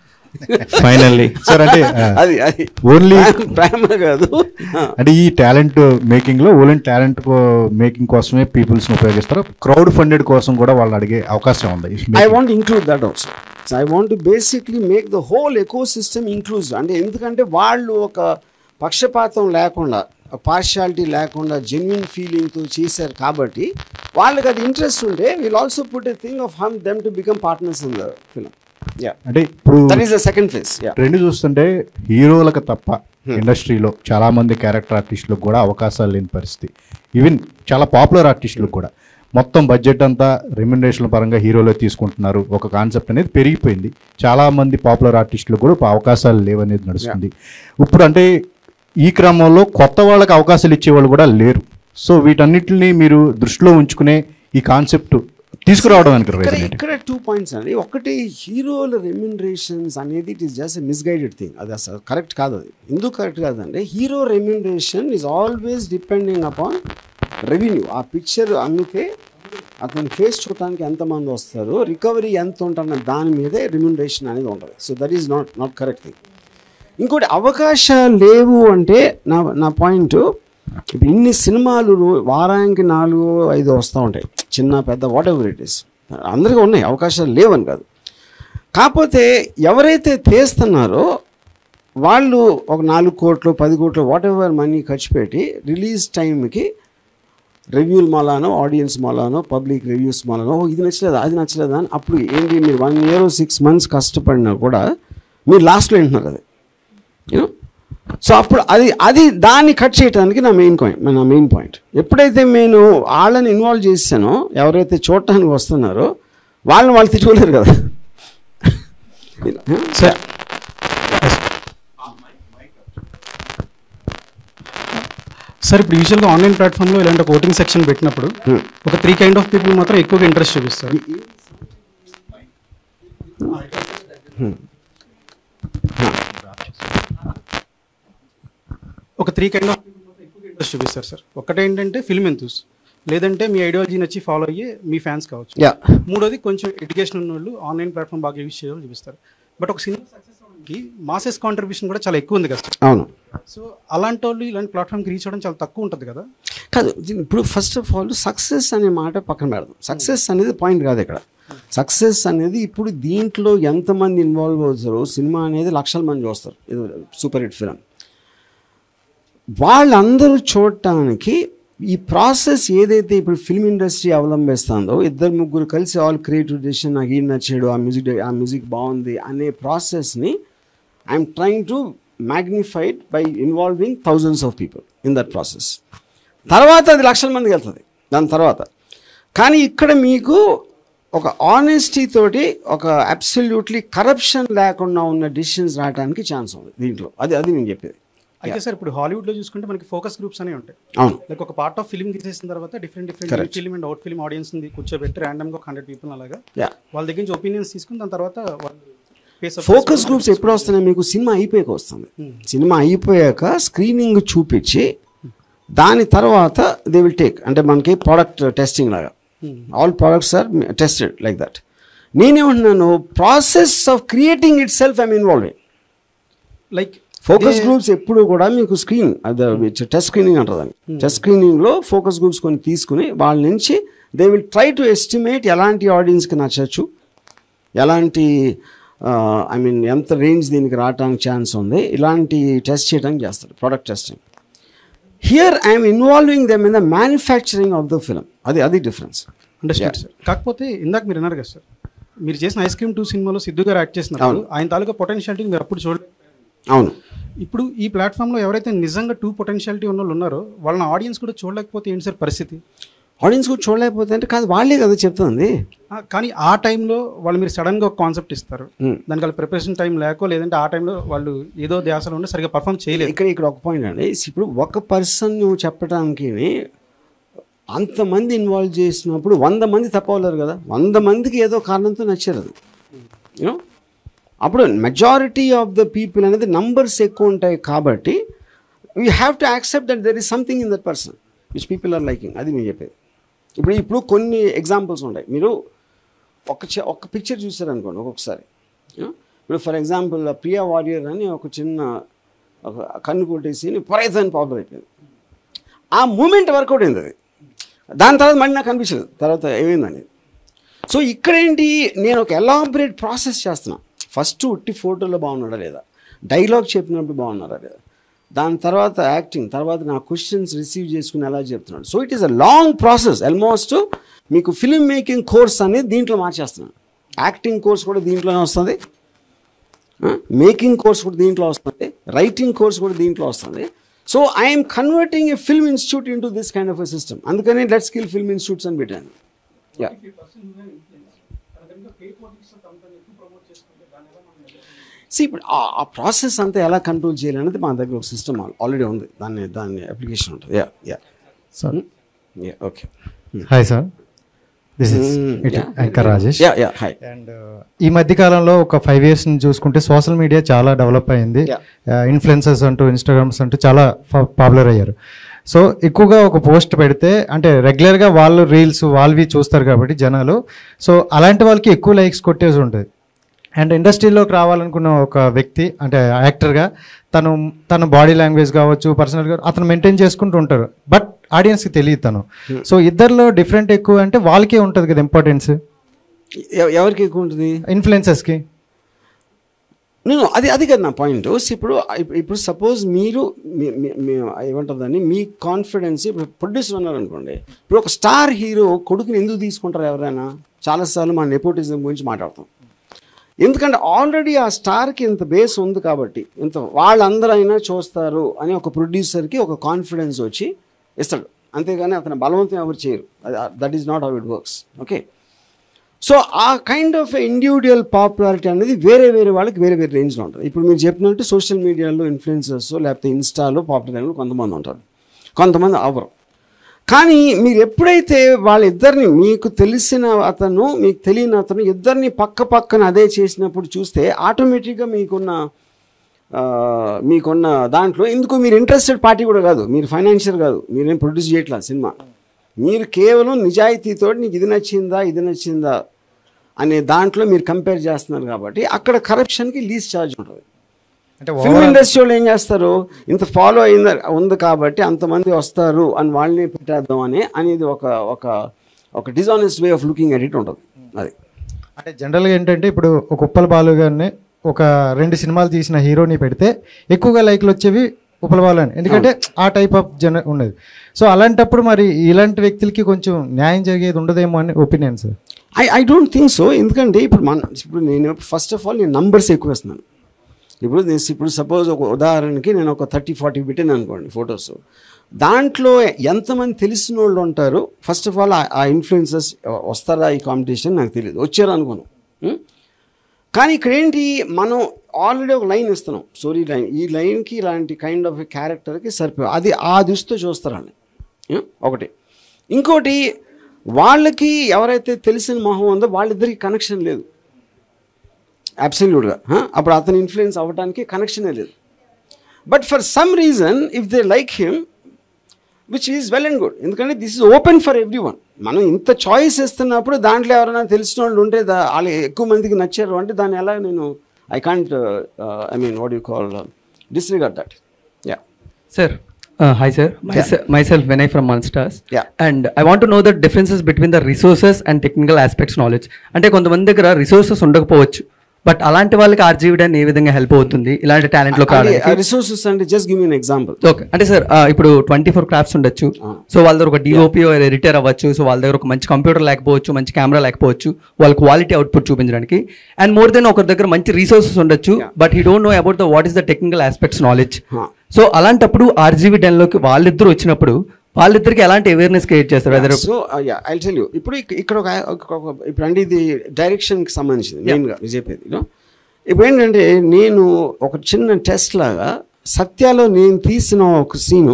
ఫైనల్లీ సార్ అంటే అది అది ఓన్లీ ప్రేమ కాదు అంటే ఈ టాలెంట్ మేకింగ్ లో ఓన్లీ టాలెంట్ మేకింగ్ కోసమే పీపుల్స్ ఉపయోగిస్తారు క్రౌడ్ ఫండెడ్ కోసం కూడా వాళ్ళు అడిగే అవకాశం ఉంది I want include that also I want basically make the whole ecosystem inclusive అంటే ఎందుకంటే వాళ్ళు ఒక పక్షపాతం లేకుండా పార్షాలిటీ లేకుండా జెన్యున్ ఫీలింగ్తో చేశారు కాబట్టి వాళ్ళకి అది ఇంట్రెస్ట్ ఉంటే will also put a thing of hmm them to become partners in the film yeah అంటే ఇప్పుడు that is the second phase yeah trend చూస్తుంటే హీరోలకు తప్ప ఇండస్ట్రీలో చాలా మంది క్యారెక్టర్ ఆర్టిస్టులకు కూడా అవకాశాలు లేని పరిస్థితి ఈవెన్ చాలా పాపులర్ ఆర్టిస్టులకు కూడా మొత్తం బడ్జెట్ అంతా రెమ్యునరేషన్ పరంగా హీరోలో తీసుకుంటున్నారు ఒక కాన్సెప్ట్ అనేది పెరిగిపోయింది చాలా మంది పాపులర్ ఆర్టిస్టులకు కూడా ఇప్పుడు అవకాశాలు లేవనేది నడుస్తుంది ఇప్పుడు అంటే ఈ క్రమంలో కొత్త వాళ్ళకి అవకాశాలు ఇచ్చేవాళ్ళు కూడా లేరు సో వీటన్నిటిని మీరు దృష్టిలో ఉంచుకునే ఈ కాన్సెప్ట్ తీసుకురావడం అనుకు ఇక్కడ రీజన్ ఇక్కడ టూ పాయింట్స్ అండి ఒకటి హీరోల రెమ్యునరేషన్స్ అనేది it is just misguided thing అది అసలు కరెక్ట్ కాదు అది ఎందుకు కరెక్ట్ కాదంటే hero remuneration is always depending upon revenue ఆ పిక్చర్ అమ్మితే అతని ఫేస్ చూడటానికి ఎంతమంది వస్తారు రికవరీ ఎంత ఉంటుందన్న దాని మీదే రెమ్యునరేషన్ అనేది ఉంటుంది so that is not not correct thing ఇంకోటి అవకాశాలు లేవు అంటే నా నా పాయింట్ ఇప్పుడు ఇన్ని సినిమాలు రో- వారానికి నాలుగు ఐదు వస్తూ ఉంటాయి చిన్న పెద్ద వాట్ ఎవర్ ఇట్ ఇస్ అందరికీ ఉన్నాయి అవకాశాలు లేవని కాదు కాకపోతే ఎవరైతే తీస్తున్నారో వాళ్ళు ఒక నాలుగు కోట్లు పది కోట్లు వాట్ ఎవర్ మనీ ఖర్చు పెట్టి రిలీజ్ టైంకి రివ్యూల మూలానో ఆడియన్స్ మూలానో పబ్లిక్ రివ్యూస్ మూలానో "ఓ, ఇది నచ్చలేదా అది నచ్చలేదా అని అప్పుడు ఏంటి మీరు వన్ ఇయర్ సిక్స్ మంత్స్ కష్టపడినా కూడా మీరు లాస్ట్లో వింటున్నారు అది యూనో సో అప్పుడు అది అది దాన్ని కట్ చేయడానికి నా మెయిన్ పాయింట్ నా మెయిన్ పాయింట్ ఎప్పుడైతే నేను వాళ్ళని ఇన్వాల్వ్ చేశానో ఎవరైతే చూడటానికి వస్తున్నారో వాళ్ళని వాళ్ళు తిట్టుకోలేరు కదా సార్ సార్ ఇప్పుడు యూజువల్గా ఆన్లైన్ ప్లాట్ఫామ్లో ఇలాంటి ఒక ఓటింగ్ సెక్షన్ పెట్టినప్పుడు ఒక త్రీ కైండ్ ఆఫ్ పీపుల్ మాత్రం ఎక్కువగా ఇంట్రెస్ట్ చూపిస్తారు ఒక త్రీ కైండ్ ఆఫ్ పీపుల్ మాత్రం ఎక్కువగా ఇంట్రెస్ట్ చూపిస్తారు సార్ ఒకటేంటంటే ఫిల్మ్ ఎంతూస్ లేదంటే మీ ఐడియాలజీ నచ్చి ఫాలో అయ్యి మీ ఫ్యాన్స్ కావచ్చు యా మూడోది కొంచెం ఎడ్యుకేషన్ ఉన్న వాళ్ళు ఆన్లైన్ ప్లాట్ఫామ్ బాగా యూజ్ చేయాలని చూపిస్తారు బట్ ఒక సినిమా సక్సెస్ అవడానికి మాసెస్ కాంట్రిబ్యూషన్ కూడా చాలా ఎక్కువ ఉంది కదా సార్ అవును సో అలాంటి వాళ్ళు ఇలాంటి ప్లాట్ఫామ్కి రీచ్ అవ్వడం చాలా తక్కువ ఉంటుంది కదా కాదు దీని- ఇప్పుడు ఫస్ట్ ఆఫ్ ఆల్ సక్సెస్ అనే మాట పక్కన పెడదాం సక్సెస్ అనేది పాయింట్ కాదు ఇక్కడ సక్సెస్ అనేది ఇప్పుడు దీంట్లో ఎంతమంది ఇన్వాల్వ్ అవుతారో సినిమా అనేది లక్షల మంది చూస్తారు ఇది సూపర్ హిట్ ఫిలిం వాళ్ళందరూ చూడటానికి ఈ ప్రాసెస్ ఏదైతే ఇప్పుడు ఫిల్మ్ ఇండస్ట్రీ అవలంబిస్తుందో ఇద్దరు ముగ్గురు కలిసి ఆల్ క్రియేటివ్ డెసిషన్ నాకు ఈ నచ్చాడు ఆ మ్యూజిక్ ఆ మ్యూజిక్ బాగుంది అనే ప్రాసెస్ని I'm trying to magnified by involving thousands of people in that process తర్వాత అది లక్షల మందికి వెళ్తుంది దాని తర్వాత కానీ ఇక్కడ మీకు ఒక ఆనెస్టీ తోటి ఒక అబ్సల్యూట్లీ కరప్షన్ లేకుండా ఉన్న డిసిషన్స్ రావడానికి ఛాన్స్ ఉంది దీంట్లో అది అది నేను చెప్పేది అయితే సార్ ఇప్పుడు హాలీవుడ్లో చూసుకుంటే మనకి ఫోకస్ గ్రూప్స్ అనేవి ఉంటాయి అవును లైక్ ఒక పార్ట్ ఆఫ్ ఫిల్మ్ తీసేసిన తర్వాత different different film and out film audience కూర్చోబెట్టి ర్యాండమ్గా ఒక హండ్రెడ్ పీపుల్ అలాగా యా వాళ్ళ దగ్గర నుంచి ఒపీనియన్స్ తీసుకుని దాని తర్వాత వాళ్ళు face up ఫోకస్ గ్రూప్స్ ఎప్పుడు వస్తున్నాయి మీకు సినిమా అయిపోయాక వస్తుంది సినిమా అయిపోయాక స్క్రీనింగ్ చూపించి దాని తర్వాత దే విల్ టేక్ అంటే మనకి ప్రోడక్ట్ టెస్టింగ్ లాగా all products are tested like that నేనేమంటున్నాను process of creating itself I'm involving like focus groups ఎప్పుడు కూడా మీకు స్క్రీన్ అది టెస్ట్ స్క్రీనింగ్ అంటారు దాన్ని టెస్ట్ స్క్రీనింగ్లో ఫోకస్ గ్రూప్స్ కొన్ని తీసుకుని వాళ్ళ నుంచి they will try to estimate ఎలాంటి ఆడియన్స్కి నచ్చచ్చు ఎలాంటి ఐ మీన్ ఎంత రేంజ్ దీనికి రావడానికి ఛాన్స్ ఉంది ఇలాంటి టెస్ట్ చేయడానికి చేస్తారు product testing here I'm involving them in the manufacturing of the film అది అది డిఫరెన్స్ అండర్స్టాండ్ సార్ కాకపోతే ఇందాక మీరు అన్నారు కదా సార్ మీరు చేసిన ఐస్ క్రీమ్ టూ సినిమాలో సిద్ధు గారు యాక్ట్ చేసినప్పుడు ఆయన తాలూకా పొటెన్షియాలిటీ మీరు అప్పుడు చూడ అవును ఇప్పుడు ఈ ప్లాట్ఫామ్లో ఎవరైతే నిజంగా టూ పొటెన్షియాలిటీ ఉన్న వాళ్ళు ఉన్నారో వాళ్ళని ఆడియన్స్ కూడా చూడలేకపోతే ఏంటి సార్ పరిస్థితి ఆడియన్స్ కూడా చూడలేకపోతే అంటే కాదు వాళ్ళే కదా చెప్తుంది ఆ, కానీ ఆ టైంలో వాళ్ళు మీరు సడన్గా ఒక కాన్సెప్ట్ ఇస్తారు దానికి వాళ్ళ ప్రిపరేషన్ టైం లేకో లేదంటే ఆ టైంలో వాళ్ళు ఏదో ధ్యాసలో ఉండి సరిగ్గా పర్ఫామ్ చేయలేదు ఇక్కడ ఇక్కడ ఒక పాయింట్ అండి ఇప్పుడు ఒక పర్సన్ నువ్వు చెప్పడానికి అంతమంది ఇన్వాల్వ్ చేసినప్పుడు వంద మంది తప్పవలేరు కదా వంద మందికి ఏదో కారణంతో నచ్చారు అది యూనో అప్పుడు మెజారిటీ ఆఫ్ ద పీపుల్ అనేది నంబర్స్ ఎక్కువ ఉంటాయి కాబట్టి we have to accept that there is something in that person which people are liking అది నేను చెప్పేది ఇప్పుడు ఇప్పుడు కొన్ని ఎగ్జాంపుల్స్ ఉంటాయి మీరు ఒక చ- ఒక పిక్చర్ చూసారనుకోండి ఒక్కొక్కసారి you know? ఇప్పుడు ఫర్ ఎగ్జాంపుల్ ప్రియా వారియర్ అని ఒక చిన్న ఒక కన్ను కొట్టేసి విపరీతమైన పాపులర్ అయిపోయింది ఆ మూమెంట్ వర్కౌట్ అయింది అది దాని తర్వాత మళ్ళీ నాకు అనిపించలేదు తర్వాత ఏమైందని సో ఇక్కడేంటి నేను ఒక ఎలాబరేట్ ప్రాసెస్ చేస్తున్నా ఫస్ట్ ఉట్టి ఫోటోలో బాగున్నాడా లేదా డైలాగ్ చెప్పినప్పుడు బాగున్నారా లేదా దాని తర్వాత యాక్టింగ్ తర్వాత నా క్వశ్చన్స్ రిసీవ్ చేసుకుని ఎలా చెప్తున్నాడు so it is a long process almost మీకు ఫిల్మ్ మేకింగ్ కోర్స్ అనేది దీంట్లో మార్చేస్తున్నాను యాక్టింగ్ కోర్స్ కూడా దీంట్లోనే వస్తుంది మేకింగ్ కోర్స్ కూడా దీంట్లో వస్తుంది రైటింగ్ కోర్స్ కూడా దీంట్లో వస్తుంది so I'm converting a film institute into this kind of a system అందుకని లెట్ స్కిల్ ఫిల్మ్ ఇన్స్టిట్యూట్స్ అని పెట్టాను యా సి ఇప్పుడు ఆ- ఆ ప్రాసెస్ అంతా ఎలా కంట్రోల్ చేయాలనేది మా దగ్గర ఒక సిస్టమ్ ఆల్రెడీ ఉంది దాన్ని దాన్ని అప్లికేషన్ ఉంటుంది yeah yeah sir yeah okay hi sir this is Mm, yeah. Anchor Rajesh yeah yeah hi and ఈ మధ్య కాలంలో ఒక ఫైవ్ ఇయర్స్ నుంచి చూసుకుంటే సోషల్ మీడియా చాలా డెవలప్ అయింది Yeah. ఇన్ఫ్లుయెన్సర్స్ అంటూ ఇన్స్టాగ్రామ్స్ అంటూ చాలా పాపులర్ అయ్యారు సో ఎక్కువగా ఒక పోస్ట్ పెడితే అంటే రెగ్యులర్గా వాళ్ళు రీల్స్ వాళ్ళవి చూస్తారు కాబట్టి జనాలు సో అలాంటి వాళ్ళకి ఎక్కువ లైక్స్ కొట్టేసి ఉంటుంది అండ్ ఇండస్ట్రీలోకి రావాలనుకున్న ఒక వ్యక్తి అంటే యాక్టర్గా తను తన బాడీ లాంగ్వేజ్ కావచ్చు పర్సనల్గా అతను మెయింటైన్ చేసుకుంటూ ఉంటారు బట్ ఆడియన్స్కి తెలియదు తను సో ఇద్దరిలో డిఫరెంట్ ఎక్కువ అంటే వాళ్ళకే ఉంటుంది కదా ఇంపార్టెన్స్ ఎవ- ఎవరికి ఎక్కువ ఉంటుంది ఇన్ఫ్లుయెన్సెస్కి నేను అది అది కదా నా పాయింట్ ఇప్పుడు ఇప్- ఇప్పుడు సపోజ్ మీరు మీ- మీ- మీ- ఏమంటుందని మీ కాన్ఫిడెన్స్ ఇప్పుడు ప్రొడ్యూసర్ ఉన్నారు అనుకోండి ఇప్పుడు ఒక స్టార్ హీరో కొడుకుని ఎందుకు తీసుకుంటారు ఎవరైనా చాలాసార్లు మన నెపోటిజం గురించి మాట్లాడతాం ఎందుకంటే ఆల్రెడీ ఆ స్టార్కి ఇంత బేస్ ఉంది కాబట్టి ఇంత వాళ్ళందరూ అయినా చూస్తారు అని ఒక ప్రొడ్యూసర్కి ఒక కాన్ఫిడెన్స్ వచ్చి ఇస్తాడు అంతేగాని అతని బలవంతం ఎవరు చేయరు that is not how it works okay so ఆ కైండ్ ఆఫ్ ఇండివిజువల్ పాపులారిటీ అనేది వేరే వేరే వాళ్ళకి వేరే వేరే రేంజ్లో ఉంటుంది ఇప్పుడు మీరు చెప్పినట్టు సోషల్ మీడియాలో ఇన్ఫ్లుయెన్సర్స్ లేకపోతే ఇన్స్టాలో పాపులర్ అయిన వాళ్ళు కొంతమంది ఉంటారు కొంతమంది అవ్వరు కానీ మీరు ఎప్పుడైతే వాళ్ళిద్దరిని మీకు తెలిసిన అతను మీకు తెలియని అతను ఇద్దరిని పక్క పక్కన అదే చేసినప్పుడు చూస్తే ఆటోమేటిక్గా మీకున్న ఆ, మీకున్న దాంట్లో ఎందుకు మీరు ఇంట్రెస్టెడ్ పార్టీ కూడా కాదు మీరు ఫైనాన్షియల్ కాదు మీరేం ప్రొడ్యూస్ చేయట్లా సినిమా మీరు కేవలం నిజాయితీతో నీకు ఇది నచ్చిందా ఇది నచ్చిందా అనే దాంట్లో మీరు కంపేర్ చేస్తున్నారు కాబట్టి అక్కడ కరప్షన్కి లీజ్ ఛార్జ్ ఉంటుంది అంటే ఫిల్మ్ ఇండస్ట్రీ వాళ్ళు ఏం చేస్తారు ఇంత ఫాలో అయింది ఉంది కాబట్టి అంతమంది వస్తారు అని వాళ్ళని పెట్టేద్దాం అని అనేది ఒక ఒక ఒక dishonest way of looking at it ఉంటుంది అది అంటే జనరల్గా ఏంటంటే ఇప్పుడు ఒక ఉప్పల బాలు గారిని ఒక రెండు సినిమాలు తీసిన హీరోని పెడితే ఎక్కువగా లైక్లు వచ్చేవి ఉప్పల బాలు అని ఎందుకంటే ఆ టైప్ ఆఫ్ జన ఉన్నది సో అలాంటప్పుడు మరి ఇలాంటి వ్యక్తులకి కొంచెం న్యాయం జరిగేది ఉండదేమో అని opinion sir I I don't think so ఎందుకంటే ఇప్పుడు మన ఇప్పుడు నేను ఫస్ట్ ఆఫ్ ఆల్ నేను నంబర్స్ ఎక్కువ వేస్తున్నాను ఇప్పుడు నేను ఇప్పుడు సపోజ్ ఒక ఉదాహరణకి నేను ఒక థర్టీ ఫార్టీ పెట్టాను అనుకోండి ఫొటోస్ దాంట్లో ఎంతమంది తెలిసిన వాళ్ళు ఉంటారు ఫస్ట్ ఆఫ్ ఆల్ ఆ ఇన్ఫ్లుయెన్సెస్ వస్తారా ఈ కాంపిటీషన్ నాకు తెలియదు వచ్చారు అనుకోను ఉం? కానీ ఇక్కడ ఏంటి మనం ఆల్రెడీ ఒక లైన్ ఇస్తున్నాం స్టోరీ లైన్ ఈ లైన్కి ఇలాంటి కైండ్ ఆఫ్ క్యారెక్టర్కి సరిపోయి అది ఆ దృష్టితో చూస్తారు వాళ్ళని ఉం? ఒకటి ఇంకోటి వాళ్ళకి ఎవరైతే తెలిసిన మొహం ఉందో వాళ్ళిద్దరికి కనెక్షన్ లేదు అబ్సల్యూట్గా అప్పుడు అతని ఇన్ఫ్లుయెన్స్ అవ్వడానికి కనెక్షనే లేదు but for some reason if they like him which is well and good ఎందుకంటే this is open for everyone మనం ఇంత చాయిస్ ఇస్తున్నప్పుడు దాంట్లో ఎవరైనా తెలిసిన వాళ్ళు ఉంటే దా- వాళ్ళు ఎక్కువ మందికి నచ్చారు అంటే దాన్ని ఎలా నేను I can't I mean what you call disregard that yeah Sir, uh, hi sir. Myse- Myself Vinay from Monsters. Yeah. And I want to know the differences between the resources and technical aspects knowledge. అంటే కొంతమంది దగ్గర రిసోర్సెస్ ఉండకపోవచ్చు బట్ అలాంటి వాళ్ళకి ఆర్జీవిడన్ ఏ విధంగా హెల్ప్ అవుతుంది ఇలాంటి టాలెంట్ లో కావడానికి రిసోర్సెస్ అంటే just give an example okay అంటే సార్ ఇప్పుడు ట్వంటీ ఫోర్ క్రాఫ్ట్స్ ఉండొచ్చు సో వాళ్ళ దగ్గర ఒక డిఓపి ఎడిటర్ అవ్వచ్చు సో వాళ్ళ దగ్గర ఒక మంచి కంప్యూటర్ లేకపోవచ్చు మంచి కెమెరా లేకపోవచ్చు వాళ్ళ క్వాలిటీ అవుట్పుట్ చూపించడానికి అండ్ మోర్ దెన్ ఒకరి దగ్గర మంచి రీసోర్సెస్ ఉండొచ్చు but he don't know about the what is the technical aspects knowledge Huh. So అలాంటప్పుడు ఆర్జీబీ లోకి వాళ్ళిద్దరు వచ్చినప్పుడు వాళ్ళిద్దరికి ఎలాంటి అవేర్నెస్ క్రియేట్ చేస్తారు whether so yeah I tell you ఇప్పుడు ఇక్- ఇక్కడ ఒక ఒక- ఒక- ఇప్పుడు అంటే ఇది డైరెక్షన్కి సంబంధించింది మెయిన్గా నేను చెప్పేది you know. ఇప్పుడు ఏంటంటే నేను ఒక చిన్న టెస్ట్ లాగా సత్యాలో నేను తీసిన ఒక scene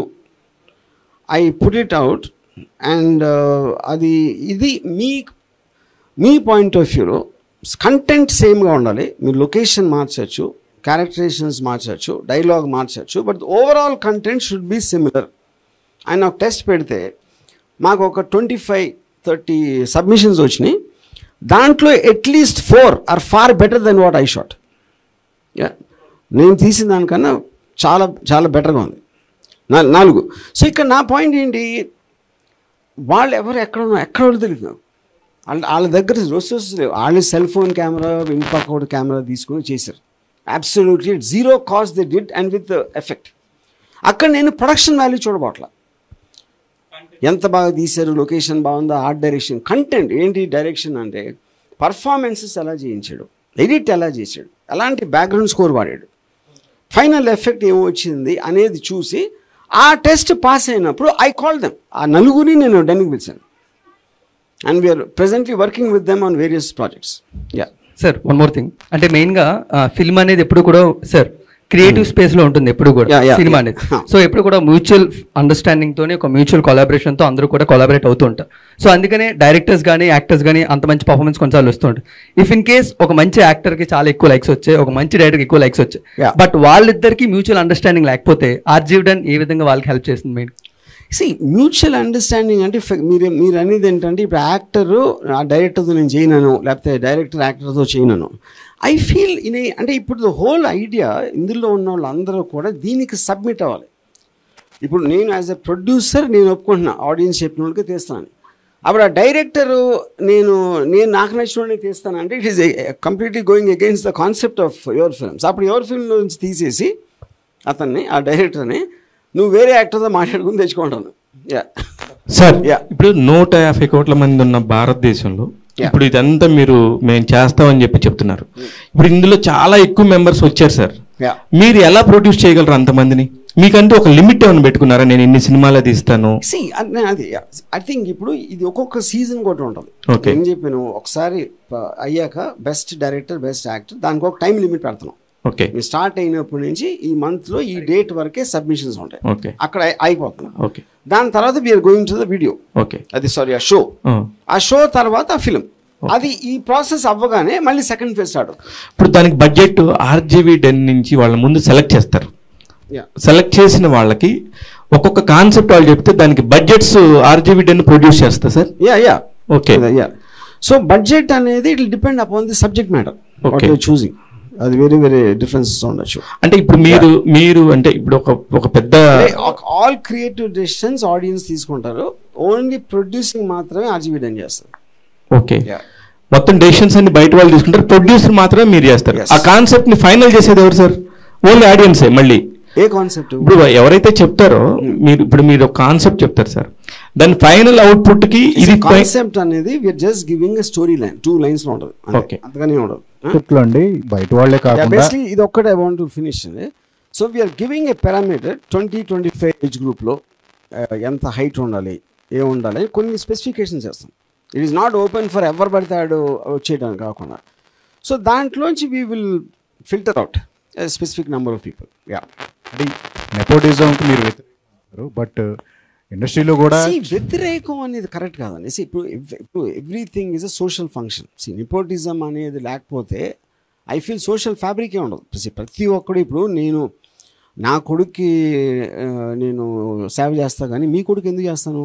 I put it out and అది ఇది మీ మీ పాయింట్ ఆఫ్ వ్యూలో కంటెంట్ సేమ్గా ఉండాలి మీరు లొకేషన్ మార్చచ్చు క్యారెక్టరైజేషన్స్ మార్చచ్చు డైలాగ్ మార్చచ్చు but overall content should be similar ఆయన ఒక టెస్ట్ పెడితే మాకు ఒక ట్వంటీ ఫైవ్ థర్టీ సబ్మిషన్స్ వచ్చినాయి దాంట్లో at least four are far better than what I shot yeah నేను తీసిన దానికన్నా చాలా చాలా బెటర్గా ఉంది నా నాలుగు సో ఇక్కడ నా పాయింట్ ఏంటి వాళ్ళు ఎవరు ఎక్కడ ఉన్నారు ఎక్కడ వాళ్ళు తెలియదు నాకు. వాళ్ళ వాళ్ళ దగ్గర రిసోర్సెస్ లేవు వాళ్ళు సెల్ ఫోన్ కెమెరా ఇంకొక ఒకటి కెమెరా తీసుకొని చేశారు absolutely zero cost they did and with effect అక్కడ నేను ప్రొడక్షన్ వాల్యూ చూడబోట్లా ఎంత బాగా తీశారు లొకేషన్ బాగుందా ఆర్ట్ డైరెక్షన్ కంటెంట్ ఏంటి డైరెక్షన్ అంటే పర్ఫార్మెన్సెస్ ఎలా చేయించాడు ఎడిట్ ఎలా చేశాడు ఎలాంటి బ్యాక్గ్రౌండ్ స్కోర్ వాడాడు ఫైనల్ ఎఫెక్ట్ ఏమో వచ్చింది అనేది చూసి ఆ టెస్ట్ పాస్ అయినప్పుడు ఐ కాల్ దెమ్ ఆ నలుగురిని నేను డెన్కి పిలిచాను and we're presently working with them on various projects yeah sir one more thing అంటే మెయిన్ గా ఫిల్మ్ అనేది ఎప్పుడు కూడా సార్ క్రియేటివ్ స్పేస్ లో ఉంటుంది ఎప్పుడు కూడా Yeah, yeah, సినిమా yeah. అనేది Huh. సో ఎప్పుడు కూడా మ్యూచువల్ అండర్స్టాండింగ్ తోనే ఒక మ్యూచువల్ కొలాబరేషన్ తో అందరూ కూడా కొలాబరేట్ అవుతూ ఉంటారు సో అందుకనే డైరెక్టర్స్ కానీ యాక్టర్స్ కానీ అంత మంచి పర్ఫార్మెన్స్ కొన్నిసార్లు వస్తుంటారు ఇఫ్ ఇన్ కేస్ ఒక మంచి యాక్టర్ కి చాలా ఎక్కువ లైక్స్ వచ్చాయి ఒక మంచి డైరెక్టర్ ఎక్కువ లైక్స్ వచ్చాయి Yeah. బట్ వాళ్ళిద్దరికి మ్యూచువల్ అండర్స్టాండింగ్ లేకపోతే ఆర్జీవ్డన్ ఏ విధంగా వాళ్ళకి హెల్ప్ చేస్తుంది మెయిన్ సి మ్యూచువల్ అండర్స్టాండింగ్ అంటే ఫ- మీరు మీరు అనేది ఏంటంటే ఇప్పుడు యాక్టర్ ఆ డైరెక్టర్తో నేను చేయనను లేకపోతే డైరెక్టర్ యాక్టర్తో చేయనను ఐ ఫీల్ ఇన్ అంటే ఇప్పుడు ద హోల్ ఐడియా ఇందులో ఉన్న వాళ్ళందరూ కూడా దీనికి సబ్మిట్ అవ్వాలి ఇప్పుడు నేను యాజ్ ఎ ప్రొడ్యూసర్ నేను ఒప్పుకుంటున్నా ఆడియన్స్ చెప్పిన వాళ్ళకి తీస్తాను అప్పుడు ఆ డైరెక్టర్ నేను నేను నాకు నచ్చిన వాళ్ళని తీస్తాను అంటే it is completely going against the concept of your films అప్పుడు యువర్ ఫిల్మ్ నుంచి తీసేసి అతన్ని ఆ డైరెక్టర్ని నువ్వు వేరే యాక్టర్తో మాట్లాడుకుని తెచ్చుకుంటాను యా సార్ Yeah. ఇప్పుడు నూట యాభై కోట్ల మంది ఉన్న భారతదేశంలో Yeah. ఇప్పుడు ఇదంతా మీరు మేము చేస్తామని చెప్పి చెప్తున్నారు ఇప్పుడు ఇందులో చాలా ఎక్కువ మెంబర్స్ వచ్చారు సార్ Yeah. మీరు ఎలా ప్రొడ్యూస్ చేయగలరు అంతమందిని మీకంటూ ఒక లిమిట్ ఏమైనా పెట్టుకున్నారా నేను ఇన్ని సినిమాలు తీస్తాను సి అది ఐ థింక్ ఇప్పుడు ఇది ఒక్కొక్క సీజన్ కూడా ఉంటుంది Okay. ఏం చెప్పాను ఒకసారి ప- అయ్యాక బెస్ట్ డైరెక్టర్ బెస్ట్ యాక్టర్ దానికి ఒక టైం లిమిట్ పెడుతున్నాం ఓకే మీరు స్టార్ట్ అయినప్పటి నుంచి ఈ మంత్ లో ఈ డేట్ వరకే సబ్మిషన్స్ ఉంటాయి ఓకే అక్కడ అయిపోతుంది ఓకే దాని తర్వాత we're going to the video okay అది సారీ ఆ షో ఆ. ఆ షో తర్వాత ఆ ఫిలిం అది ఈ ప్రాసెస్ అవ్వగానే మళ్ళీ సెకండ్ ఫేజ్ స్టార్ట్ అవుతుంది ఇప్పుడు దానికి బడ్జెట్ ఆర్జీవీ డెన్ నుంచి వాళ్ళ ముందు సెలెక్ట్ చేస్తారు Yeah. సెలెక్ట్ చేసిన వాళ్ళకి ఒక్కొక్క కాన్సెప్ట్ వాళ్ళు చెప్తే దానికి బడ్జెట్స్ ఆర్జీవీ డెన్ ప్రొడ్యూస్ చేస్తా sir yeah yeah okay yeah so budget అనేది it depend upon the subject matter Okay. Choosing అది వెరీ వెరీ డిఫరెన్సెస్ ఉండొచ్చు అంటే ఇప్పుడు మీరు మీరు అంటే ఇప్పుడు ఒక ఒక పెద్ద ఆల్ క్రియేటివ్ డెసిషన్స్ ఆడియన్స్ తీసుకుంటారు ఓన్లీ ప్రొడ్యూసింగ్ మాత్రమే ఆర్జీబీ డన్ చేస్తారు ఓకే Yeah. మొత్తం డెసిషన్స్ అన్ని బయట వాళ్ళు తీసుకుంటారు ప్రొడ్యూసర్ మాత్రమే మీరు చేస్తారు Yes. ఆ కాన్సెప్ట్ ని ఫైనల్ చేసేది ఎవరు సార్ ఓన్లీ ఆడియన్సే మళ్ళీ ఏ కాన్సెప్ట్ ఇప్పుడు ఎవరైతే చెప్తారో మీరు ఇప్పుడు మీరు ఒక కాన్సెప్ట్ చెప్తారు సార్ దాని ఫైనల్ అవుట్పుట్ కి ఇది ఫై- కాన్సెప్ట్ అనేది we're just giving story line two lines లో ఉంటుంది అంతే. Okay. అంతగానే ఉండదు ఇట్లా అండి బయట వాళ్ళే కాకుండా బేసిక్లీ ఇది ఒక్కటే I want to finish so we're giving a parameter twenty twenty five age గ్రూప్లో ఎంత హైట్ ఉండాలి ఏ ఉండాలి కొన్ని స్పెసిఫికేషన్స్ చేస్తాం it is not open for ఎవరు పడితే ఆడు వచ్చేయడానికి కాకుండా సో దాంట్లోంచి we will filter out specific number of people yeah అంటే నెపోటిజంకి మీరు వ్యతిరేకిస్తారు బట్ ఇండస్ట్రీలో కూడా See, వ్యతిరేకం అనేది కరెక్ట్ కాదండి See, ఇప్పుడు ఎవ్- ఇప్పుడు everything is a social function see nepotism అనేది లేకపోతే ఐ ఫీల్ సోషల్ ఫ్యాబ్రికే ఉండదు See, ప్రతి ఒక్కడు ఇప్పుడు నేను నా కొడుక్కి ఆ, నేను సేవ చేస్తా కానీ మీ కొడుకు ఎందుకు చేస్తాను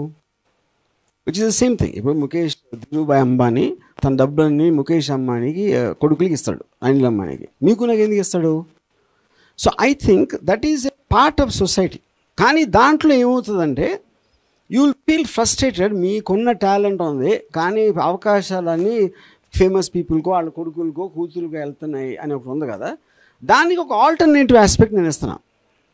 which is the same thing ఇప్పుడు ముఖేష్ ధీరుభాయ్ అంబానీ తన డబ్బులన్నీ ముఖేష్ అంబానీకి ఆ, కొడుకులకి ఇస్తాడు అనిల్ అంబానీకి మీకు నాకు ఎందుకు ఇస్తాడు so I think that is a part of society కానీ దాంట్లో ఏమవుతుందంటే యూ విల్ ఫీల్ ఫ్రస్ట్రేటెడ్ మీకున్న టాలెంట్ ఉంది కానీ అవకాశాలన్నీ ఫేమస్ పీపుల్కో వాళ్ళ కొడుకులకో కూతురుకో వెళ్తున్నాయి అని ఒకటి ఉంది కదా దానికి ఒక ఆల్టర్నేటివ్ ఆస్పెక్ట్ నేను ఇస్తున్నాను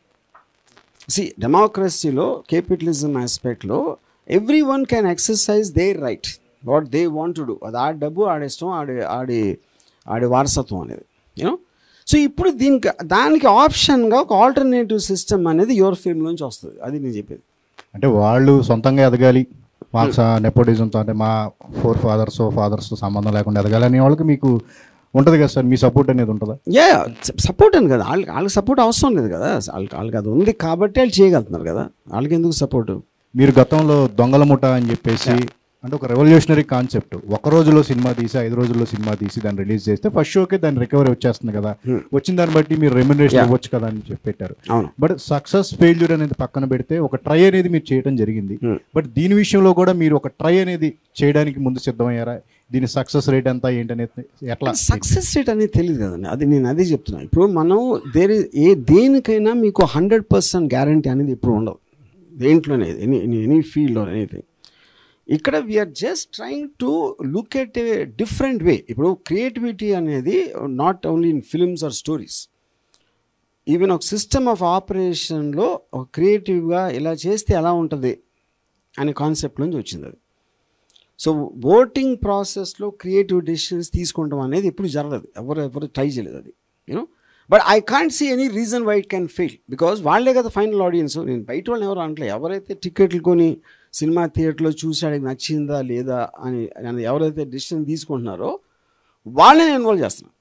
సి డెమోక్రసీలో కేపిటలిజం ఆస్పెక్ట్లో every one can exercise their right what they want to do అది ఆడి డబ్బు ఆడి ఇష్టం ఆడి ఆడి ఆడి వారసత్వం అనేది యూనో సో ఇప్పుడు దీనికి దానికి ఆప్షన్గా ఒక ఆల్టర్నేటివ్ సిస్టమ్ అనేది యువర్ ఫిల్మ్లోంచి వస్తుంది అది నేను చెప్పేది అంటే వాళ్ళు సొంతంగా ఎదగాలి మాకు నెపోటిజంతో అంటే మా ఫోర్ ఫాదర్స్ ఫాదర్స్ సంబంధం లేకుండా ఎదగాలి అనే వాళ్ళకి మీకు ఉంటుంది కదా సార్ మీ సపోర్ట్ అనేది ఉంటుందా యా సపోర్ట్ అని కదా వాళ్ళకి వాళ్ళకి సపోర్ట్ అవసరం లేదు కదా వాళ్ళకి వాళ్ళకి అది ఉంది కాబట్టి వాళ్ళు చేయగలుగుతున్నారు కదా వాళ్ళకి ఎందుకు సపోర్ట్ మీరు గతంలో దొంగల ముఠ అని చెప్పేసి అంటే ఒక రెవల్యూషనరీ కాన్సెప్ట్ ఒక రోజులో సినిమా తీసి ఐదు రోజుల్లో సినిమా తీసి దాన్ని రిలీజ్ చేస్తే ఫస్ట్ షోకే దాని రికవరీ వచ్చేస్తుంది కదా వచ్చిన దాన్ని బట్టి మీరు రెమ్యునరేషన్ ఇవ్వచ్చు కదా అని చెప్పి పెట్టారు అవును బట్ సక్సెస్ ఫెయిల్యూర్ అనేది పక్కన పెడితే ఒక ట్రై అనేది మీరు చేయడం జరిగింది బట్ దీని విషయంలో కూడా మీరు ఒక ట్రై అనేది చేయడానికి ముందు సిద్ధమయ్యారా దీని సక్సెస్ రేట్ ఎంత ఏంటనేది ఎట్లా సక్సెస్ రేట్ అనేది తెలియదు కదండి అది నేను అదే చెప్తున్నా ఇప్పుడు మనం దేని ఏ దేనికైనా మీకు హండ్రెడ్ పర్సెంట్ గ్యారంటీ అనేది ఎప్పుడు ఉండదు దేంట్లోనే ఎనీ ఎనీ ఫీల్డ్ ఎనీథింగ్ ఇక్కడ we're just trying to look at a different way ఇప్పుడు క్రియేటివిటీ అనేది not only in films or stories even ఒక సిస్టమ్ ఆఫ్ ఆపరేషన్లో ఒక క్రియేటివ్గా ఇలా చేస్తే ఎలా ఉంటుంది అనే కాన్సెప్ట్ నుంచి వచ్చింది అది సో ఓటింగ్ ప్రాసెస్లో క్రియేటివ్ డెసిషన్స్ తీసుకుంటాం అనేది ఎప్పుడు జరగదు ఎవరు ఎవరు ట్రై చేయలేదు అది you know but I can't see any reason why it can fail because వాళ్ళే కదా ఫైనల్ ఆడియన్స్ నేను బయట వాళ్ళని ఎవరు అనట్లేదు ఎవరైతే టికెట్లు కొని సినిమా థియేటర్లో చూసి ఆడికి నచ్చిందా లేదా అని అని ఎవరైతే డెసిషన్ తీసుకుంటున్నారో వాళ్ళని ఇన్వాల్వ్ చేస్తున్నాను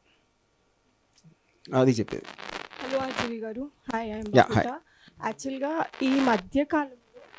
అది చెప్పేది hello RGV garu hi I'm Yeah, hi. యాక్చువల్గా ఈ మధ్య కాలంలో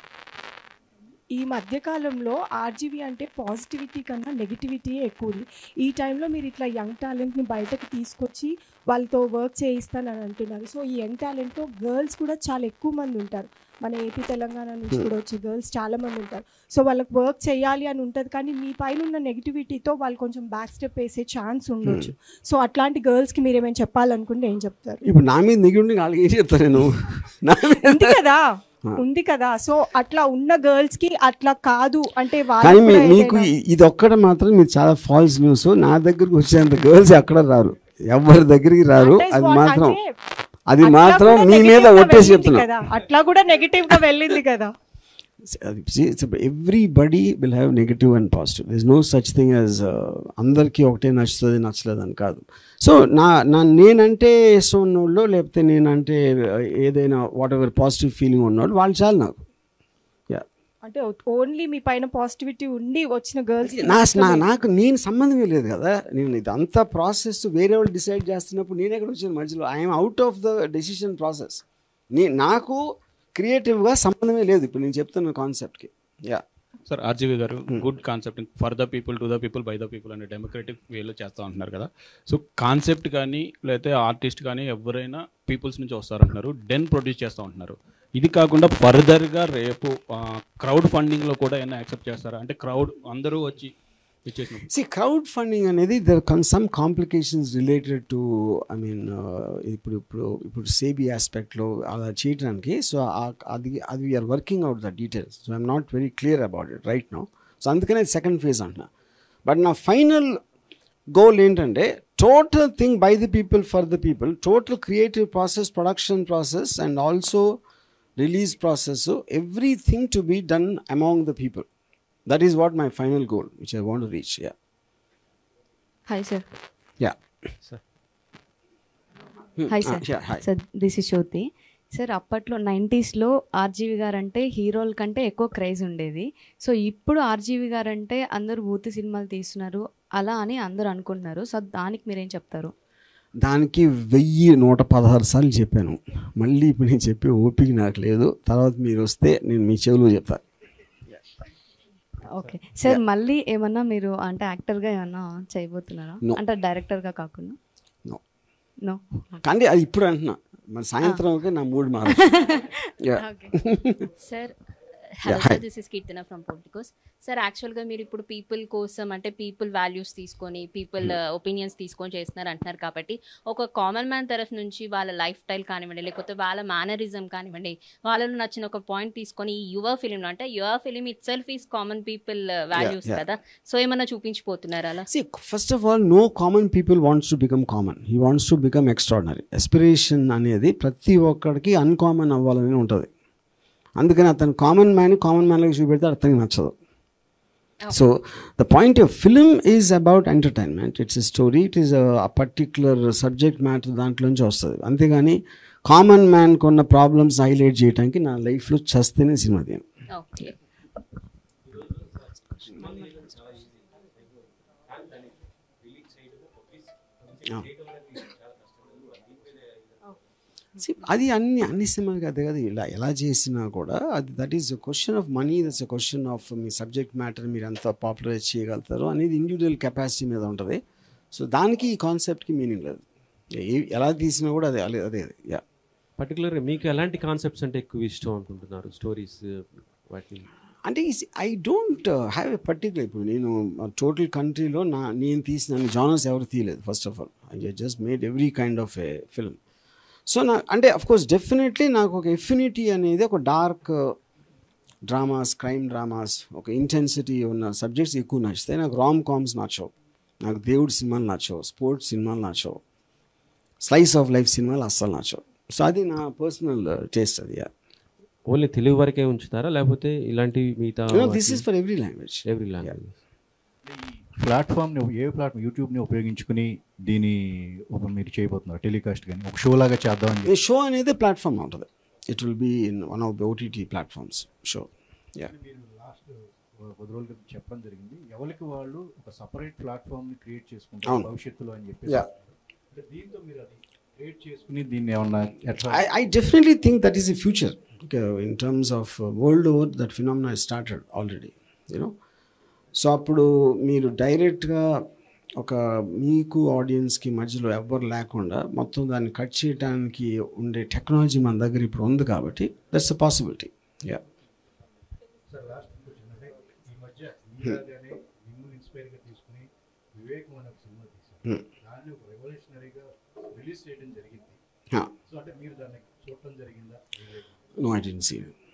ఈ మధ్య కాలంలో ఆర్జీవి అంటే పాజిటివిటీ కన్నా నెగిటివిటీ ఎక్కువ ఉంది ఈ టైంలో మీరు ఇట్లా యంగ్ టాలెంట్ని బయటకు తీసుకొచ్చి వాళ్ళతో వర్క్ చేయిస్తానని అంటున్నారు సో ఈ యంగ్ టాలెంట్తో గర్ల్స్ కూడా చాలా ఎక్కువ మంది ఉంటారు మన ఏపీ తెలంగాణ నుంచి కూడా వచ్చే గర్ల్స్ చాలా మంది ఉంటారు సో వాళ్ళకి వర్క్ చేయాలి అని ఉంటుంది కానీ మీ పైన ఉన్న నెగిటివిటీతో వాళ్ళు కొంచెం బ్యాక్ స్టెప్ వేసే ఛాన్స్ ఉండొచ్చు సో అట్లాంటి గర్ల్స్కి మీరు ఏమైనా చెప్పాలనుకుంటే ఏం చెప్తారు ఇప్పుడు నా మీద నెగిటివ్ వాళ్ళకి ఏం చెప్తాను నేను నా మీద ఉంది కదా ఉంది కదా సో అట్లా ఉన్న గర్ల్స్ కి అట్లా కాదు అంటే కానీ వాళ్ళకి మీ- కూడా మీకు ఏదైనా- ఇ- ఇది ఒక్కటి మాత్రం మీరు చాలా ఫాల్స్ న్యూస్ నా దగ్గరకు వచ్చేంత గర్ల్స్ ఎక్కడ రారు ఎవరి దగ్గరికి రారు That is అది what- మాత్రం అంటే అది అట్లా మాత్రం కూడా మీ మీద negative గా ఒట్టేసి వెళ్ళింది చెప్తున్నా కదా అట్లా కూడా నెగటివ్ గా వెళ్ళింది కదా everybody will have negative and positive this no such thing as అందరికీ ఒకటే నచ్చుతుంది నచ్చలేదు అని కాదు సో నా నా నేనంటే ఇష్టం ఉన్నోళ్ళు లేకపోతే నేనంటే uh, ఏదైనా వాట్ ఎవర్ పాజిటివ్ ఫీలింగ్ ఉన్నోళ్ళు వాళ్ళు చాలు నాకు యా అంటే ఓన్లీ మీ పైన పాజిటివిటీ ఉండి వచ్చిన గర్ల్స్ నా నా నాకు నేను సంబంధమే లేదు కదా నేను ఇదంతా ప్రాసెస్ వేరే వాళ్ళు డిసైడ్ చేస్తున్నప్పుడు నేను ఎక్కడ వచ్చాను మధ్యలో I'm out of the decision process నీ నాకు క్రియేటివ్గా సంబంధమే లేదు ఇప్పుడు నేను చెప్తున్న కాన్సెప్ట్కి yeah sir RGV garu good concept for the people to the people by the people అనే డెమోక్రటిక్ వేలో చేస్తా ఉంటున్నారు కదా సో కాన్సెప్ట్ కానీ లేకపోతే ఆర్టిస్ట్ కానీ ఎవరైనా పీపుల్స్ నుంచి వస్తారంటున్నారు డెన్ ప్రొడ్యూస్ చేస్తూ ఉంటున్నారు ఇది కాకుండా ఫర్దర్గా రేపు క్రౌడ్ ఫండింగ్లో కూడా ఏమైనా యాక్సెప్ట్ చేస్తారా అంటే క్రౌడ్ అందరూ వచ్చి ఇచ్చేసినప్పుడు సి క్రౌడ్ ఫండింగ్ అనేది there can some complications related to I mean ఇప్పుడు ఇప్పుడు ఇప్పుడు సేబీ ఆస్పెక్ట్లో అలా చేయడానికి సో అది అది we're working out the details so I'm not very clear about it right no so అందుకనే సెకండ్ ఫేజ్ అంటున్నా బట్ నా ఫైనల్ గోల్ ఏంటంటే total thing by the people for the people total creative process production process and also release process everything to be done among the people that is what my final goal which i want to reach yeah hi sir yeah Hmm, hi ah, sir yeah, hi. Sir this is Jyothi sir అప్పట్లో నైంటీస్లో ఆర్జీవి గారు అంటే హీరోల కంటే ఎక్కువ క్రేజ్ ఉండేది సో ఇప్పుడు ఆర్జీవి గారు అంటే అందరూ బూతి సినిమాలు తీస్తున్నారు అలా అని అందరూ అనుకుంటున్నారు సో దానికి మీరేం చెప్తారు దానికి వెయ్యి నూట పదహారు సార్లు చెప్పాను మళ్ళీ ఇప్పుడు నేను చెప్పే ఓపిక నాకు లేదు తర్వాత మీరు వస్తే నేను మీ చెవులో చెప్తాను ఓకే సార్ మళ్ళీ ఏమన్నా మీరు అంటే యాక్టర్గా ఏమన్నా చేయబోతున్నారా No. అంటే డైరెక్టర్గా కాకుండా No. నో కానీ అది ఇప్పుడు అంటున్నా మరి సాయంత్రం నా మూడు మారు sir Yeah, hello hi. Sir this is Keerthana from Politicos sir యాక్చువల్గా మీరు ఇప్పుడు పీపుల్ కోసం అంటే పీపుల్ వాల్యూస్ తీసుకొని పీపుల్ ఒపీనియన్స్ తీసుకొని చేస్తున్నారు అంటున్నారు కాబట్టి ఒక కామన్ మ్యాన్ తరఫు నుంచి వాళ్ళ లైఫ్ స్టైల్ కానివ్వండి లేకపోతే వాళ్ళ మేనరిజం కానివ్వండి వాళ్ళలో నచ్చిన ఒక పాయింట్ తీసుకొని ఈ యువ ఫిలింలో అంటే your film itself is common people values yeah. కదా సో ఏమన్నా చూపించిపోతున్నారు అలా See, first of all, no common people wants to become common. He wants to become extraordinary. Aspiration అనేది ప్రతి ఒక్కడికి అన్కామన్ అవ్వాలని ఉంటుంది అందుకని అతను కామన్ మ్యాన్ కామన్ మ్యాన్లోకి చూపెడితే అతనికి నచ్చదు so the point of film is about entertainment it's a story it is a particular subject matter దాంట్లోంచి వస్తుంది అంతేగాని కామన్ మ్యాన్కి ఉన్న ప్రాబ్లమ్స్ హైలైట్ చేయడానికి నా లైఫ్లో చేస్తేనే సినిమా తీయను ఓకే See, అది అన్ని అన్ని సినిమాకి అదే కదా ఇలా ఎలా చేసినా కూడా అది that is a question of money that's a question of మీ సబ్జెక్ట్ మ్యాటర్ మీరు ఎంత పాపులరైజ్ చేయగలుగుతారు అనేది ఇండివిజువల్ కెపాసిటీ మీద ఉంటుంది సో దానికి ఈ కాన్సెప్ట్కి మీనింగ్ లేదు ఏ- ఎలా తీసినా కూడా అదే అదే అదే యా పర్టికులర్గా మీకు ఎలాంటి కాన్సెప్ట్స్ అంటే ఎక్కువ ఇష్టం అనుకుంటున్నారు స్టోరీస్ వాటిని అంటే I don't have a particular ఇప్పుడు నేను టోటల్ కంట్రీలో నా నేను తీసిన జానర్స్ ఎవరు తీయలేదు first of all I just made every kind of a film so నా అంటే అఫ్ కోర్స్ డెఫినెట్లీ నాకు ఒక ఎఫినిటీ అనేది ఒక డార్క్ డ్రామాస్ క్రైమ్ డ్రామాస్ ఒక ఇంటెన్సిటీ ఉన్న సబ్జెక్ట్స్ ఎక్కువ నచ్చుతాయి నాకు రామ్ కామ్స్ నచ్చవు నాకు దేవుడి సినిమాలు నచ్చవు స్పోర్ట్స్ సినిమాలు నచ్చవు స్లైస్ ఆఫ్ లైఫ్ సినిమాలు అస్సలు నచ్చవు సో అది నా పర్సనల్ టేస్ట్ అది ఓన్లీ తెలుగు వరకే ఉంచుతారా లేకపోతే ఇలాంటి మిగతా this is for every language every language ప్లాట్ఫామ్ని ఏ ప్లాట్ఫామ్ యూట్యూబ్ని ఉపయోగించుకుని దీని ఒక మీరు చేయబోతున్నారు టెలికాస్ట్ కానీ ఒక షో లాగా చేద్దామని చెప్పి. ఈ షో అనేది ప్లాట్ఫామ్ ఉంటుంది it will be in one of the OTT platforms show yeah మీరు లాస్ట్ కొద్ది రోజుల క్రితం చెప్పడం జరిగింది ఎవరికి వాళ్ళు ఒక సపరేట్ ప్లాట్ఫామ్ని క్రియేట్ చేసుకుంటారు అవును. భవిష్యత్తులో అని చెప్పి Yeah. అంటే దీంతో మీరు అది క్రియేట్ చేసుకుని దీన్ని ఏమన్నా ఎట్లా I, I definitely think that is the future okay, in terms of uh, world over that phenomena has started already you know so అప్పుడు మీరు డైరెక్ట్గా ఒక మీకు ఆడియన్స్కి మధ్యలో ఎవ్వరు లేకుండా మొత్తం దాన్ని కట్ చేయడానికి ఉండే టెక్నాలజీ మన దగ్గర ఇప్పుడు ఉంది కాబట్టి that's a possibility yeah sir last question అంటే ఈ మధ్య మీలాగానే మిమ్మల్ని ఇన్స్పైర్గా తీసుకుని వివేకం అనే ఒక సినిమా తీశారు Hmm. దాన్ని ఒక రెవల్యూషనరీగా రిలీజ్ చేయడం జరిగింది Yeah. సో అంటే మీరు దాన్ని చూడటం జరిగిందా నో ఐ డెంట్ సీ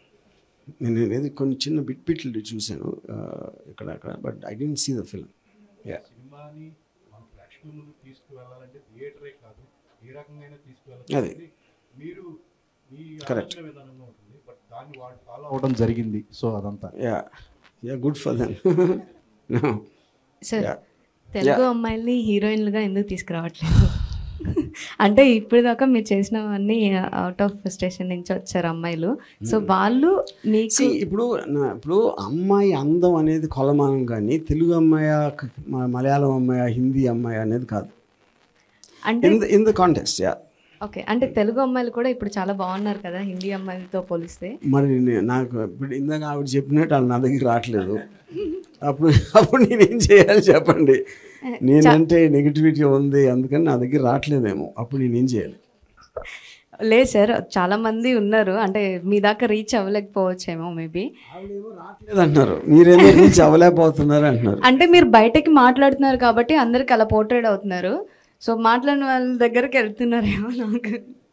నేను అనేది కొన్ని చిన్న బిట్ బిట్లు చూశాను uh, ఇక్కడ అక్కడ but I didn't see the film yeah సినిమాని మన ప్రేక్షకుల ముందు తీసుకువెళ్ళాలంటే థియేటరే కాదు ఏ రకంగా అదే. తీసుకువెళ్ళాలి మీరు మీ Correct. ఆలోచన విధానంగా ఉంటుంది బట్ దాన్ని వాళ్ళు ఫాలో అవడం జరిగింది సో అదంతా yeah yeah good for them sir Yeah. Telugu Yeah. అమ్మాయిల్ని హీరోయిన్లుగా ఎందుకు తీసుకురావట్లేదు అంటే ఇప్పుడు దాకా మీరు చేసినవన్నీ అవుట్ ఆఫ్ స్టేషన్ నుంచి వచ్చారు అమ్మాయిలు సో వాళ్ళు మీకు See, ఇప్పుడు నా- ఇప్పుడు అమ్మాయి అందం అనేది కొలమానం కానీ తెలుగు అమ్మాయ మ- మలయాళం అమ్మాయ హిందీ అమ్మాయి అనేది కాదు అంటే in in the context yeah okay అంటే తెలుగు అమ్మాయిలు కూడా ఇప్పుడు చాలా బాగున్నారు కదా హిందీ అమ్మాయిలతో పోలిస్తే మరి నే- నాకు ఇప్పుడు ఇందాక ఆవిడ చెప్పినట్టు వాళ్ళు నా దగ్గర రావట్లేదు అప్పుడు అప్పుడు నేనేం చేయాలి చెప్పండి నేనంటే నెగిటివిటీ ఉంది అందుకని నా దగ్గర రావట్లేదేమో అప్పుడు నేనేం చేయాలి లేదు సార్ చాలా మంది ఉన్నారు అంటే మీ దాకా రీచ్ అవ్వలేకపోవచ్చేమో మేబీ అంటున్నారు మీరేమో రీచ్ అవ్వలేకపోతున్నారు అంటున్నారు అంటే మీరు బయటకి మాట్లాడుతున్నారు కాబట్టి అందరికి అలా పోర్ట్రేట్ అవుతున్నారు సో మాట్లాడిన వాళ్ళ దగ్గరికి వెళ్తున్నారేమో నాకు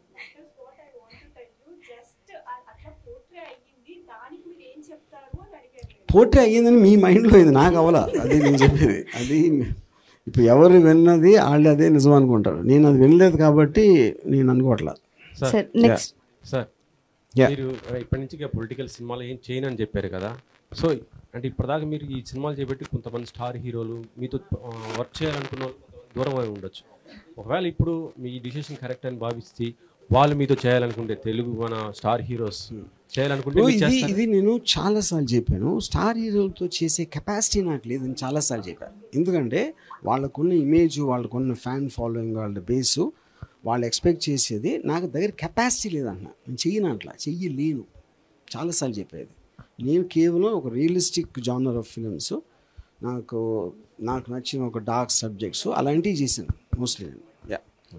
పోటీ అయ్యిందని మీ మైండ్లో ఇది నాకు అవలా అది నేను చెప్పేది అది ఇప్పుడు ఎవరు విన్నది వాళ్ళు అదే నిజం అనుకుంటారు నేను అది వినలేదు కాబట్టి నేను అనుకోవట్లేదు సార్ నెక్స్ట్ సార్ Yeah. మీరు ఆ, ఇప్పటి నుంచి ఇక పొలిటికల్ సినిమాలు ఏం చేయను అని చెప్పారు కదా సో అంటే ఇప్పటిదాకా మీరు ఈ సినిమాలు చేపట్టి కొంతమంది స్టార్ హీరోలు మీతో వర్క్ చేయాలనుకున్న వాళ్ళు దూరం అయి ఉండొచ్చు ఒకవేళ ఇప్పుడు మీ డిసిషన్ కరెక్ట్ అని భావిస్తే వాళ్ళు మీతో చేయాలనుకుంటే తెలుగు మన స్టార్ హీరోస్ చేయాలనుకుంటే ఇప్పుడు మీరు ఇది చేస్తారా? ఇది నేను చాలాసార్లు చెప్పాను స్టార్ హీరోలతో చేసే కెపాసిటీ నాకు లేదని చాలాసార్లు చెప్పాను ఎందుకంటే వాళ్ళకున్న ఇమేజ్ వాళ్ళకున్న ఫ్యాన్ ఫాలోయింగ్ వాళ్ళ బేసు వాళ్ళు ఎక్స్పెక్ట్ చేసేది నాకు దగ్గర కెపాసిటీ లేదన్న నేను చెయ్యను అట్లా చెయ్యలేను చాలాసార్లు చెప్పేది నేను కేవలం ఒక రియలిస్టిక్ జానర్ ఆఫ్ ఫిలిమ్స్ నాకు నాకు నచ్చిన ఒక డార్క్ సబ్జెక్ట్స్ అలాంటివి చేశాను మోస్ట్లీ నేను యా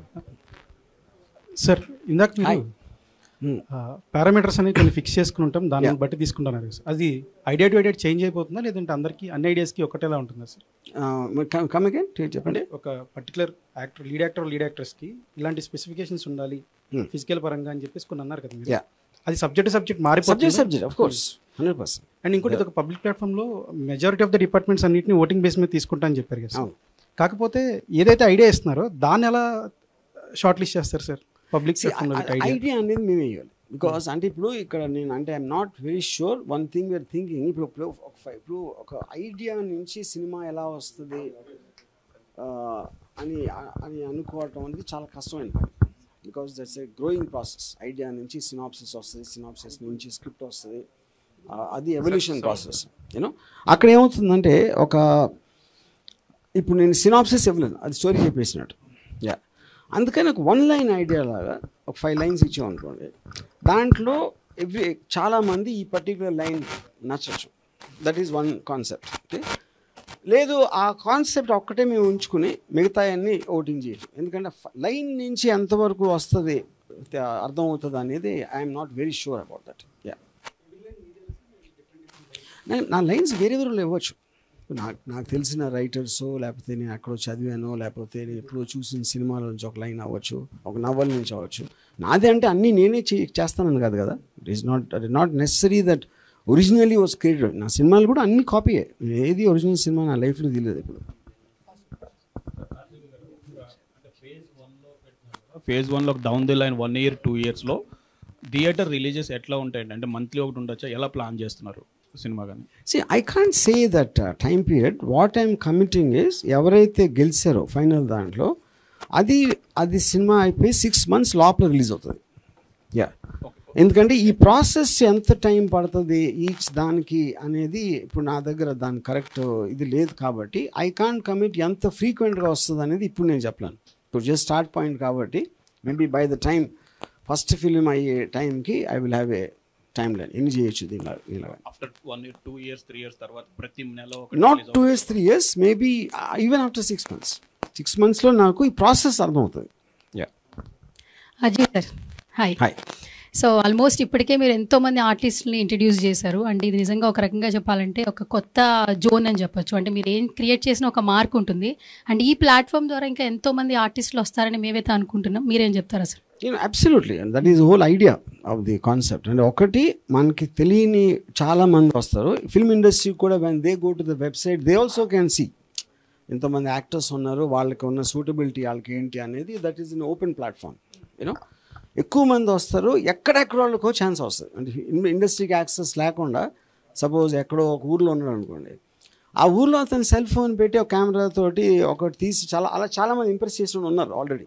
సార్ ఇందాక Hi. మీరు పారామీటర్స్ అనేవి కొన్ని ఫిక్స్ చేసుకుని ఉంటాం దాన్ని బట్టి తీసుకుంటున్నారు సార్ అది ఐడియా టు ఐడియా చేంజ్ అయిపోతుందా లేదంటే అందరికీ అన్ని ఐడియాస్కి ఒకటేలా ఉంటుందా సార్ కమ్ అగైన్ చెప్పండి ఒక particular actor lead actor lead యాక్టర్స్కి ఇలాంటి స్పెసిఫికేషన్స్ ఉండాలి Hmm. ఫిజికల్ పరంగా అని చెప్పేసి కొన్ని అన్నారు కదా మీరు Yeah. అది సబ్జెక్ట్ సబ్జెక్ట్ సబ్జెక్ట్ మారిపోతుంది subject of course hundred percent and ఇంకోటి ఇది ఒక పబ్లిక్ ప్లాట్ఫామ్లో మెజారిటీ ఆఫ్ ద డిపార్ట్మెంట్స్ అన్నింటినీ ఓటింగ్ బేస్ మీద తీసుకుంటా అని చెప్పారు కదా సార్ అవును. కాకపోతే ఏదైతే ఐడియా ఇస్తున్నారో దాన్ని ఎలా షార్ట్ లిస్ట్ చేస్తారు సార్ పబ్లిక్ ఐడియా ఐడియా అనేది మేము వేయాలి బికాస్ అంటే ఇప్పుడు ఇక్కడ నేను అంటే I'm not very sure one thing we're thinking ఇప్పుడు ఇప్పుడు ఒక ఫై- ఇప్పుడు ఒక ఐడియా నుంచి సినిమా ఎలా వస్తుంది ఆ, అని అని అనుకోవటం అనేది చాలా కష్టమైన పని because that's a growing process idea నుంచి సినాప్సిస్ వస్తుంది సినాప్సిస్ నుంచి స్క్రిప్ట్ వస్తుంది ఆ, అది ఎవల్యూషన్ ప్రాసెస్ యూనో అక్కడ ఏమవుతుందంటే ఒక ఇప్పుడు నేను సినాప్సిస్ ఇవ్వలేను అది స్టోరీ చెప్పేసినట్టు యా అందుకని ఒక వన్ లైన్ ఐడియా లాగా ఒక ఫైవ్ లైన్స్ ఇచ్చామనుకోండి దాంట్లో ఎవ్రీ చాలామంది ఈ పర్టికులర్ లైన్ నచ్చచ్చు that is one concept okay లేదు ఆ కాన్సెప్ట్ ఒక్కటే మేము ఉంచుకుని మిగతా అన్ని ఓటింగ్ చేయటం ఎందుకంటే లైన్ నుంచి ఎంతవరకు వస్తుంది అర్థం అవుతుంది అనేది I'm not very sure about that yeah నా లైన్స్ వేరే వేరే ఇవ్వచ్చు నాకు నాకు తెలిసిన రైటర్స్ లేకపోతే నేను ఎక్కడో చదివానో లేకపోతే నేను ఎప్పుడో చూసిన సినిమాలో నుంచి ఒక లైన్ అవ్వచ్చు ఒక నవల్ నుంచి అవ్వచ్చు నాదే అంటే అన్నీ నేనే చే- చేస్తానని కాదు కదా it is not not necessary that originally was created నా సినిమాలు కూడా అన్ని కాపీయే ఏది ఒరిజినల్ సినిమా నా లైఫ్లో తెలియదు ఇప్పుడు ఫేజ్ వన్లో down the line one year two ఇయర్స్లో థియేటర్ రిలీజెస్ ఎట్లా ఉంటాయండి అంటే మంత్లీ ఒకటి ఉండొచ్చా ఎలా ప్లాన్ చేస్తున్నారు సినిమా కానీ see I can't say that time period what I'm committing is ఎవరైతే గెలిచారో ఫైనల్ దాంట్లో అది అది సినిమా అయిపోయి సిక్స్ మంత్స్ లోపల రిలీజ్ అవుతుంది యా ఎందుకంటే ఈ ప్రాసెస్ ఎంత టైం పడుతుంది ఈచ్ దానికి అనేది ఇప్పుడు నా దగ్గర దాని కరెక్ట్ ఇది లేదు కాబట్టి ఐ కాంట్ కమిట్ ఎంత ఫ్రీక్వెంట్గా వస్తుంది అనేది ఇప్పుడు నేను చెప్పలేను ఇప్పుడు జస్ట్ స్టార్ట్ పాయింట్ కాబట్టి maybe by the time first film అయ్యే టైంకి I will have a time line ఎన్ని చేయొచ్చు దీనిలా ఇలాగా after one year two years three years తర్వాత ప్రతి నెల not two years three years maybe even after six months six మంత్స్లో నాకు ఈ ప్రాసెస్ అర్థమవుతుంది yeah Ajay sir hi hi so almost ఇప్పటికే మీరు ఎంతో మంది ఆర్టిస్ట్ని ఇంట్రడ్యూస్ చేశారు అంటే ఇది నిజంగా ఒక రకంగా చెప్పాలంటే ఒక కొత్త జోన్ అని చెప్పొచ్చు అంటే మీరు ఏం క్రియేట్ చేసిన ఒక మార్క్ ఉంటుంది అండ్ ఈ ప్లాట్ఫామ్ ద్వారా ఇంకా ఎంతో మంది ఆర్టిస్టులు వస్తారని మేమైతే అనుకుంటున్నాం మీరేం చెప్తారా sir absolutely that is whole idea of the concept అంటే ఒకటి మనకి తెలియని చాలా మంది వస్తారు ఫిల్మ్ ఇండస్ట్రీ కూడా when they go to the website they also can see ఎంతమంది యాక్టర్స్ ఉన్నారు వాళ్ళకి ఉన్న సూటబిలిటీ వాళ్ళకి ఏంటి అనేది that is in open platform you know ఎక్కువ మంది వస్తారు ఎక్కడెక్కడ వాళ్ళకో ఛాన్స్ వస్తుంది అంటే ఇండస్ట్రీకి యాక్సెస్ లేకుండా సపోజ్ ఎక్కడో ఒక ఊర్లో ఉన్నాడు అనుకోండి ఆ ఊర్లో అతను సెల్ ఫోన్ పెట్టి ఒక కెమెరా తోటి ఒకటి తీసి చాలా అలా చాలామంది ఇంప్రెస్ చేసిన వాళ్ళు ఉన్నారు ఆల్రెడీ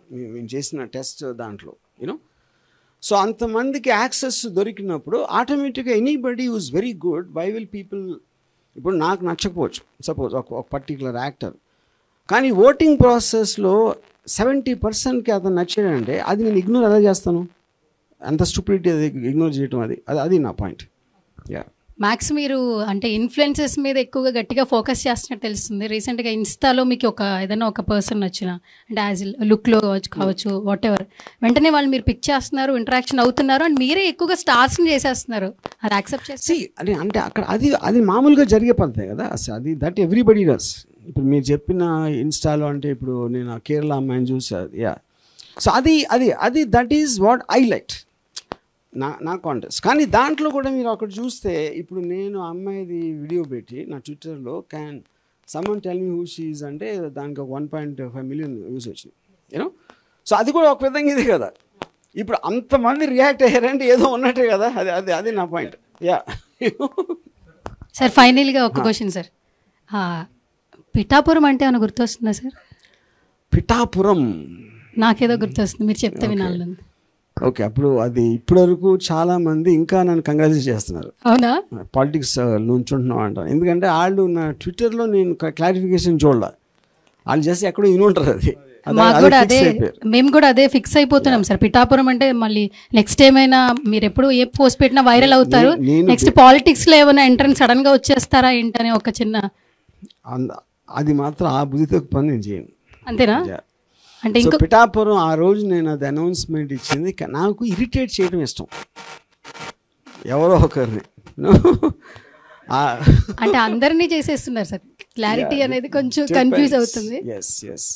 మేము మేము చేసిన టెస్ట్ దాంట్లో యూనో సో అంతమందికి యాక్సెస్ దొరికినప్పుడు ఆటోమేటిక్గా anybody use very good why will people ఇప్పుడు నాకు నచ్చకపోవచ్చు సపోజ్ ఒక ఒక పర్టికులర్ యాక్టర్ కానీ ఓటింగ్ ప్రాసెస్లో సెవెంటీ పర్సెంట్కి అతను నచ్చాడంటే అది నేను ఇగ్నోర్ ఎలా చేస్తాను అంత స్టూపిడిటీ అది ఇగ్నోర్ చేయటం అది అది అది నా పాయింట్ యా మ్యాక్స్ మీరు అంటే ఇన్ఫ్లుయెన్సెస్ మీద ఎక్కువగా గట్టిగా ఫోకస్ చేస్తున్నట్టు తెలుస్తుంది రీసెంట్గా ఇన్స్టాలో మీకు ఒక ఏదైనా ఒక పర్సన్ వచ్చిన అంటే యాజ్ లుక్లో కావచ్చు కావచ్చు వాట్ ఎవర్ వెంటనే వాళ్ళు మీరు పిక్ చేస్తున్నారు ఇంటరాక్షన్ అవుతున్నారు అండ్ మీరే ఎక్కువగా స్టార్స్ని చేసేస్తున్నారు అది యాక్సెప్ట్ చేసి అంటే అంటే అక్కడ అది అది మామూలుగా జరిగే పద్ధతే కదా అసలు అది దట్ ఎవ్రీబడి డస్ ఇప్పుడు మీరు చెప్పిన ఇన్స్టాలో అంటే ఇప్పుడు నేను ఆ కేరళ అమ్మాయిని చూసాను యా సో అది అది అది that is what I light నా నా కాంటెస్ట్ కానీ దాంట్లో కూడా మీరు అక్కడ చూస్తే ఇప్పుడు నేను ఆ అమ్మాయిది వీడియో పెట్టి నా ట్విట్టర్లో can someone tell me who she's అంటే దానికి ఒక one point five million views వచ్చినాయి యూనో సో అది కూడా ఒక విధంగా ఇది కదా ఇప్పుడు అంతమంది రియాక్ట్ అయ్యారంటే ఏదో ఉన్నట్టే కదా అది అది అది నా పాయింట్ యా సార్ ఫైనల్గా ఒక క్వశ్చన్ సార్ పిఠాపురం అంటే ఏమైనా గుర్తొస్తుందా సార్ పిఠాపురం నాకేదో గుర్తొస్తుంది మీరు చెప్తే వినాలి ఓకే అప్పుడు అది ఇప్పటివరకు చాలా మంది ఇంకా నన్ను కంగ్రాచులేట్ చేస్తున్నారు అవునా పాలిటిక్స్ నుంచుంటున్నాం అంటారు ఎందుకంటే వాళ్ళు నా ట్విట్టర్లో నేను క్లారిఫికేషన్ చూడాల వాళ్ళు చేస్తే ఎక్కడో ఇని ఉంటారు అది అది- మాకు అది కూడా fix అదే అయిపోయారు. మేము కూడా అదే ఫిక్స్ అయిపోతున్నాం సార్ పిఠాపురం అంటే మళ్ళీ నెక్స్ట్ ఏమైనా మీరు ఎప్పుడు ఏ పోస్ట్ పెట్టినా వైరల్ అవుతారు నేను- నేను నెక్స్ట్ పాలిటిక్స్ లో ఏమైనా ఎంట్రన్స్ సడన్ గా వచ్చేస్తారా ఏంటనే ఒక చిన్న అంద- అది మాత్రం ఆ బుద్ధితో పని నేను చేయను అంతేనా Yeah. అంటే సో ఇంకో పిఠాపురం ఆ రోజు నేను అది అనౌన్స్మెంట్ ఇచ్చింది కా- నాకు ఇరిటేట్ చేయడం ఇష్టం ఎవరో ఒకరిని ఆ- అంటే అందరినీ చేసేస్తున్నారు సార్ క్లారిటీ Yeah, అనేది కొంచెం depends. కన్ఫ్యూజ్ అవుతుంది ఎస్ ఎస్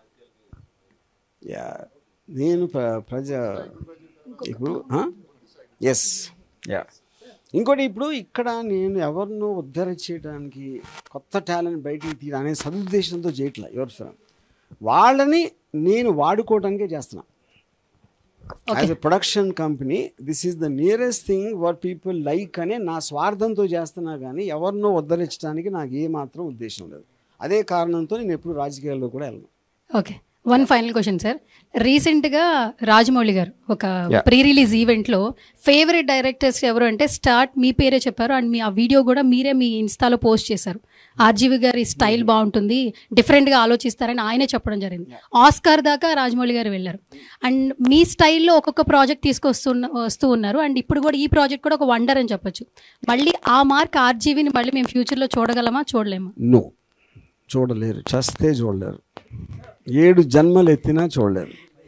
యా నేను ప్ర- ప్రజ ఇప్పుడు ఎస్ యా ఇంకోటి ఇప్పుడు ఇక్కడ నేను ఎవరినో ఉద్ధర చేయడానికి కొత్త టాలెంట్ బయటికి తీయ అనే సదుద్దేశంతో చేయట్లే ఎవరి ఫిల్మ్ వాళ్ళని నేను వాడుకోవడానికే చేస్తున్నా as a production company this is the nearest thing where people like అనే నా స్వార్థంతో చేస్తున్నా కానీ ఎవరినో ఉద్ధరించడానికి నాకు ఏ మాత్రం ఉద్దేశం లేదు అదే కారణంతో నేను ఎప్పుడు రాజకీయాల్లో కూడా వెళ్ళను okay one final question sir రీసెంట్గా రాజమౌళి గారు ఒక Yeah. ప్రీ రిలీజ్ ఈవెంట్లో ఫేవరెట్ డైరెక్టర్స్ ఎవరు అంటే స్టార్ట్ మీ పేరే చెప్పారు అండ్ మీ ఆ వీడియో కూడా మీరే మీ ఇన్స్టాలో పోస్ట్ చేశారు ఆర్జీవి గారి స్టైల్ బాగుంటుంది డిఫరెంట్గా ఆలోచిస్తారని ఆయనే చెప్పడం జరిగింది ఆస్కార్ దాకా రాజమౌళి గారు వెళ్ళారు అండ్ మీ స్టైల్లో ఒక్కొక్క ప్రాజెక్ట్ తీసుకొస్తున్న వస్తూ ఉన్నారు అండ్ ఇప్పుడు కూడా ఈ ప్రాజెక్ట్ కూడా ఒక వండర్ అని చెప్పొచ్చు మళ్ళీ ఆ మార్క్ ఆర్జీవిని మళ్ళీ మేము ఫ్యూచర్లో చూడగలమా చూడలేమా నో చూడలేరు చస్తే చూడలేరు ఏడు జన్మలు ఎత్తినా చూడలేరు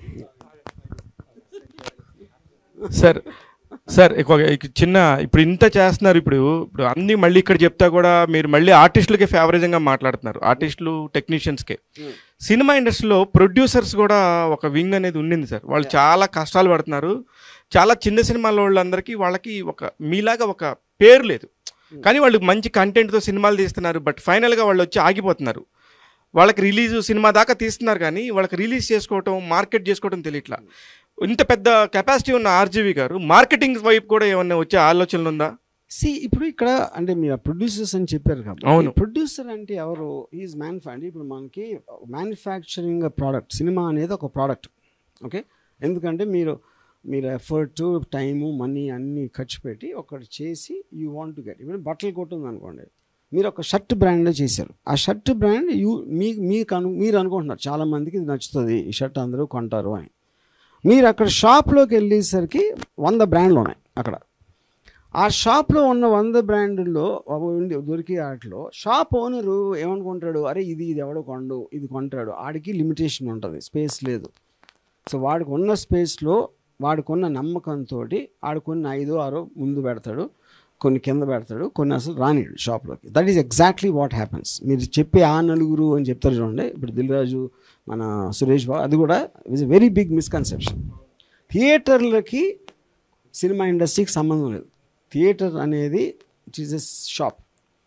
సార్ సార్ ఒక ఇక చిన్న ఇప్పుడు ఇంత చేస్తున్నారు ఇప్పుడు ఇప్పుడు అన్ని మళ్ళీ ఇక్కడ చెప్తా కూడా మీరు మళ్ళీ ఆర్టిస్టులకి ఫేవరేజంగా మాట్లాడుతున్నారు ఆర్టిస్టులు టెక్నీషియన్స్కే సినిమా ఇండస్ట్రీలో ప్రొడ్యూసర్స్ కూడా ఒక వింగ్ అనేది ఉండింది సార్ వాళ్ళు చాలా కష్టాలు పడుతున్నారు చాలా చిన్న సినిమాల వాళ్ళందరికీ వాళ్ళకి ఒక మీలాగా ఒక పేరు లేదు కానీ వాళ్ళు మంచి కంటెంట్తో సినిమాలు తీస్తున్నారు బట్ ఫైనల్గా వాళ్ళు వచ్చి ఆగిపోతున్నారు వాళ్ళకి రిలీజ్ సినిమా దాకా తీస్తున్నారు కానీ వాళ్ళకి రిలీజ్ చేసుకోవటం మార్కెట్ చేసుకోవటం తెలియట్లా ఇంత పెద్ద కెపాసిటీ ఉన్న ఆర్జీవి గారు మార్కెటింగ్ వైపు కూడా ఏమన్నా వచ్చే ఆలోచనలు ఉందా సి ఇప్పుడు ఇక్కడ అంటే మీరు ప్రొడ్యూసర్స్ అని చెప్పారు కాబట్టి అవును. ప్రొడ్యూసర్ అంటే ఎవరు ఈజ్ మ్యానుఫ్యా అంటే ఇప్పుడు మనకి మ్యానుఫ్యాక్చరింగ్ ప్రోడక్ట్ సినిమా అనేది ఒక ప్రోడక్ట్ ఓకే ఎందుకంటే మీరు మీరు ఎఫర్ట్ టైము మనీ అన్నీ ఖర్చు పెట్టి ఒకటి చేసి యూ వాంట్ టు గెట్ ఇప్పుడు బట్టలు కొట్టుంది అనుకోండి మీరు ఒక షర్ట్ బ్రాండ్ చేశారు ఆ షర్ట్ బ్రాండ్ యూ మీ మీకు అను మీరు అనుకుంటున్నారు చాలా మందికి ఇది నచ్చుతుంది ఈ షర్ట్ అందరూ కొంటారు అని మీరు అక్కడ షాప్లోకి వెళ్ళేసరికి వంద బ్రాండ్లు ఉన్నాయి అక్కడ ఆ షాప్లో ఉన్న వంద బ్రాండ్లో ఉండి దొరికే వాటిలో షాప్ ఓనరు ఏమనుకుంటాడు అరే ఇది ఇది ఎవడో కొండు ఇది కొంటాడు ఆడికి లిమిటేషన్ ఉంటుంది స్పేస్ లేదు సో వాడికి ఉన్న స్పేస్లో వాడికున్న నమ్మకంతో ఆడుకున్న ఐదో ఆరో ముందు పెడతాడు కొన్ని కింద పెడతాడు కొన్ని అసలు రానిడు షాప్లోకి that is exactly what happens మీరు చెప్పే ఆ నలుగురు అని చెప్తారు చూడండి ఇప్పుడు దిల్రాజు మన సురేష్ బాబు అది కూడా is a very big misconception థియేటర్లకి సినిమా ఇండస్ట్రీకి సంబంధం లేదు థియేటర్ అనేది ఇట్ ఈస్ ఎ షాప్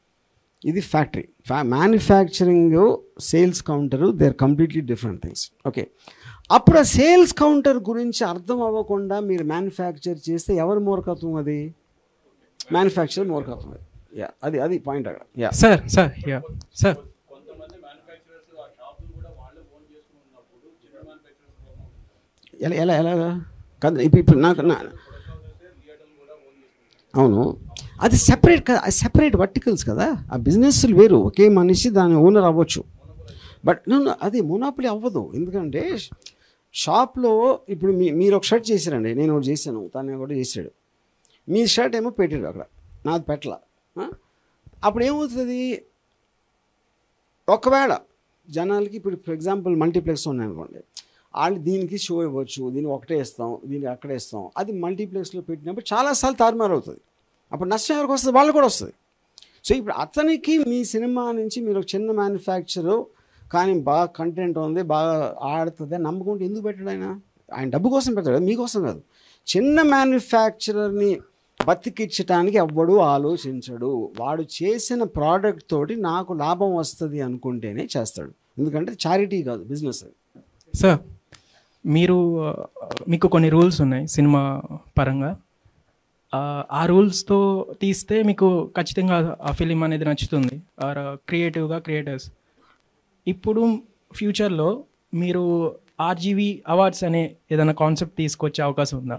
ఇది ఫ్యాక్టరీ ఫ్యా manufacturing sales counter they are completely different things okay అప్పుడు ఆ సేల్స్ కౌంటర్ గురించి అర్థం అవ్వకుండా మీరు మ్యానుఫ్యాక్చర్ చేస్తే ఎవరు మూర్ఖత్వం అది మ్యానుఫ్యాక్చర్ మూర్ఖత్వం అది యా అది అది పాయింట్ అక్కడ yeah sir sir yeah sir ఎలా ఎలా ఎలా కాదు ఇప్పుడు ఇప్పుడు నాకు నా అవును అది సెపరేట్ కదా అది సెపరేట్ వర్టికల్స్ కదా ఆ బిజినెస్లు వేరు ఒకే మనిషి దాని ఓనర్ అవ్వచ్చు బట్ నేను అది మోనాపులి అవ్వదు ఎందుకంటే షాప్లో ఇప్పుడు మీ మీరు ఒక షర్ట్ చేశారండి నేను ఒకటి చేశాను తను కూడా చేశాడు మీ షర్ట్ ఏమో పెట్టాడు అక్కడ నాది పెట్టల ఆ? అప్పుడు ఏమవుతుంది ఒకవేళ జనాలకి ఇప్పుడు ఫర్ ఎగ్జాంపుల్ మల్టీప్లెక్స్ ఉన్నాయనుకోండి వాళ్ళు దీనికి షో ఇవ్వచ్చు దీనికి ఒకటే ఇస్తాం దీనికి అక్కడే ఇస్తాం అది మల్టీప్లెక్స్లో పెట్టినప్పుడు చాలాసార్లు తారుమారు అవుతుంది అప్పుడు నష్టం ఎవరికి వస్తుంది వాళ్ళు కూడా వస్తుంది సో ఇప్పుడు అతనికి మీ సినిమా నుంచి మీరు ఒక చిన్న మ్యానుఫ్యాక్చరు కానీ బాగా కంటెంట్ ఉంది బాగా ఆడుతుంది అని నమ్మకం ఉంటే ఎందుకు పెట్టాడు ఆయన ఆయన డబ్బు కోసం పెట్టాడు మీకోసం కాదు చిన్న మ్యానుఫ్యాక్చరర్ని బతికించడానికి ఎవ్వడు ఆలోచించడు వాడు చేసిన ప్రోడక్ట్ తోటి నాకు లాభం వస్తుంది అనుకుంటేనే చేస్తాడు ఎందుకంటే చారిటీ కాదు బిజినెస్ అది సార్ మీరు ఆ, మీకు కొన్ని రూల్స్ ఉన్నాయి సినిమా పరంగా ఆ, ఆ రూల్స్తో తీస్తే మీకు ఖచ్చితంగా ఆ ఫిలిం అనేది నచ్చుతుంది ఆర్ క్రియేటివ్గా క్రియేటర్స్ ఇప్పుడు ఫ్యూచర్లో మీరు ఆర్జీవీ అవార్డ్స్ అనే ఏదైనా కాన్సెప్ట్ తీసుకొచ్చే అవకాశం ఉందా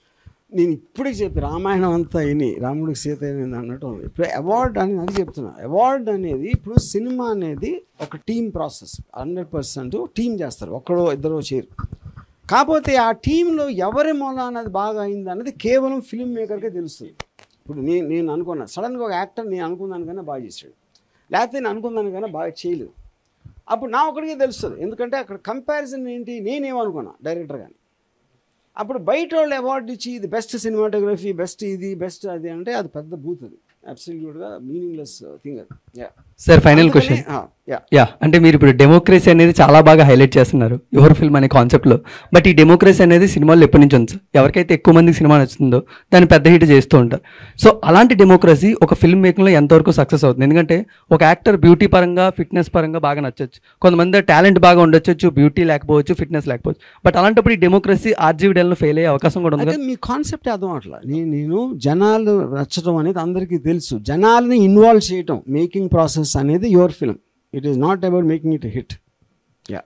నేను ఇప్పుడే చెప్పి రామాయణం అంతా అయినాయి రాముడికి సీత అయినది అన్నట్టు ఉంది ఇప్పుడు అవార్డ్ అని అది చెప్తున్నా అవార్డ్ అనేది ఇప్పుడు సినిమా అనేది ఒక team process hundred percent team చేస్తారు ఒక్కడో ఇద్దరో చేయరు కాకపోతే ఆ టీంలో ఎవరి మూల అన్నది బాగా అయింది అన్నది కేవలం ఫిల్మ్ మేకర్కే తెలుస్తుంది ఇప్పుడు నేను నేను అనుకున్నా సడన్గా ఒక యాక్టర్ నేను అనుకున్నాను కానీ బాగా చేశాడు లేకపోతే నేను అనుకున్నాను కానీ బాగా చేయలేదు అప్పుడు నా ఒకడికే తెలుస్తుంది ఎందుకంటే అక్కడ కంపారిజన్ ఏంటి నేనేమనుకున్నా డైరెక్టర్ కానీ అప్పుడు బయట వాళ్ళు అవార్డు ఇచ్చి ఇది బెస్ట్ సినిమాటోగ్రఫీ బెస్ట్ ఇది బెస్ట్ అది అంటే అది పెద్ద బూత్ అది అబ్సల్యూట్గా మీనింగ్లెస్ థింగ్ అది yeah sir final question yeah yeah అంటే మీరు ఇప్పుడు డెమోక్రసీ అనేది చాలా బాగా హైలైట్ చేస్తున్నారు యువర్ ఫిల్మ్ అనే కాన్సెప్ట్లో బట్ ఈ డెమోక్రసీ అనేది సినిమాల్లో ఎప్పటి నుంచి ఉంది సార్ ఎవరికైతే ఎక్కువ మందికి సినిమా నచ్చుతుందో దాన్ని పెద్ద హిట్ చేస్తూ ఉంటారు సో అలాంటి డెమోక్రసీ ఒక ఫిల్మ్ మేకింగ్లో ఎంతవరకు సక్సెస్ అవుతుంది ఎందుకంటే ఒక యాక్టర్ బ్యూటీ పరంగా ఫిట్నెస్ పరంగా బాగా నచ్చచ్చు కొంతమంది టాలెంట్ బాగా ఉండొచ్చు బ్యూటీ లేకపోవచ్చు ఫిట్నెస్ లేకపోవచ్చు బట్ అలాంటప్పుడు ఈ డెమోక్రసీ ఆర్జీవీడీఎల్లో ఫెయిల్ అయ్యే అవకాశం కూడా ఉంది అయితే కదా మీ కాన్సెప్ట్ అర్థం అట్లా నేను నేను జనాలు నచ్చడం అనేది అందరికీ తెలుసు జనాల్ని ఇన్వాల్వ్ చేయటం మేకింగ్ ప్రాసెస్ అనేది your film it is not about making it hit yeah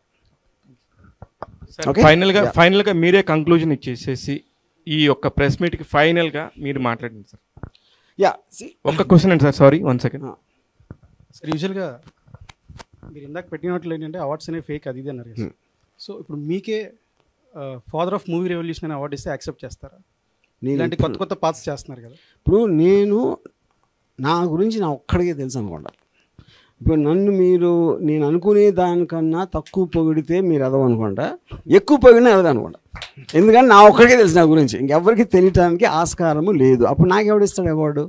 Okay? Final గా Yeah. ఫైనల్ గా మీరే కంక్లూజన్ ఇచ్చేసేసి ఈ యొక్క ప్రెస్ మీట్ కి ఫైనల్ గా మీరు మాట్లాడండి సార్ యా ఒక్క క్వశ్చన్ అండి sir sorry one second sir యూజువల్గా మీరు ఇందాక పెట్టినట్లు ఏంటంటే అవార్డ్స్ అనేవి ఫేక్ అది ఇది అన్నారు కదా సార్. సో ఇప్పుడు మీకే ఫాదర్ ఆఫ్ మూవీ రెవల్యూషన్ అనే అవార్డు ఇస్తే యాక్సెప్ట్ చేస్తారా నేను ఇలాంటి ఇప్పుడు- కొత్త కొత్త పాత్స్ చేస్తున్నారు కదా ఇప్పుడు నేను నా గురించి నా ఒక్కడికే తెలుసు అనుకోండి ఇప్పుడు నన్ను మీరు నేను అనుకునే దానికన్నా తక్కువ పొగిడితే మీరు ఎదవ అనుకుంటా ఎక్కువ పొగిడినా ఎదవ అనుకుంటా ఎందుకంటే నా ఒక్కడికే తెలుసు నా గురించి ఇంకెవరికి తెలియటానికి ఆస్కారము లేదు అప్పుడు నాకు ఎవడిస్తాడు అవార్డు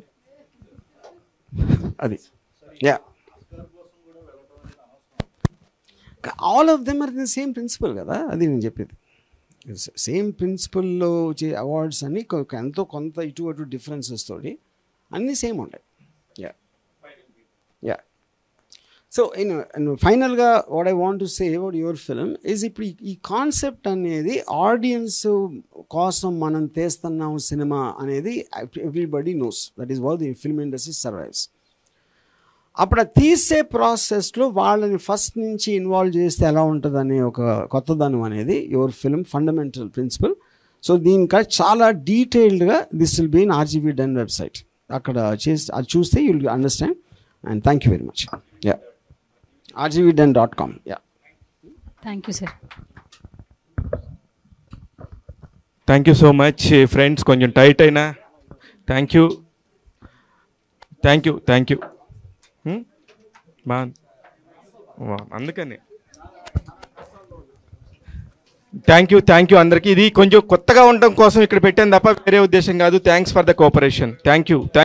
అది yeah all of them are the same principle కదా అది నేను చెప్పేది సేమ్ ప్రిన్సిపల్లో వచ్చే అవార్డ్స్ అన్ని కొ- ఎంతో కొంత ఇటు అటు డిఫరెన్సెస్ తోటి అన్నీ సేమ్ ఉంటాయి యా యా సో ఇన్ ఫైనల్గా what I want to say about your film is ఇప్పుడు ఈ- ఈ కాన్సెప్ట్ అనేది ఆడియన్స్ కోసం మనం తీస్తున్నాం సినిమా అనేది everybody knows that is what the film industry survives అప్పుడు ఆ తీసే ప్రాసెస్లో వాళ్ళని ఫస్ట్ నుంచి ఇన్వాల్వ్ చేస్తే ఎలా ఉంటుందనే ఒక కొత్తదనం అనేది your film fundamental principle so దీనిక చాలా డీటెయిల్డ్గా this will be in RGV den website అక్కడ చేసి అది చూస్తే you will understand and thank you very much yeah RGV done dot com yeah thank you sir thank you so much friends కొంచెం టైట్ అయినా thank you thank you thank you బా అందుకని థ్యాంక్ యూ థ్యాంక్ యూ అందరికీ ఇది కొంచెం కొత్తగా ఉండడం కోసం ఇక్కడ పెట్టాను తప్ప వేరే ఉద్దేశం కాదు thanks for the cooperation thank you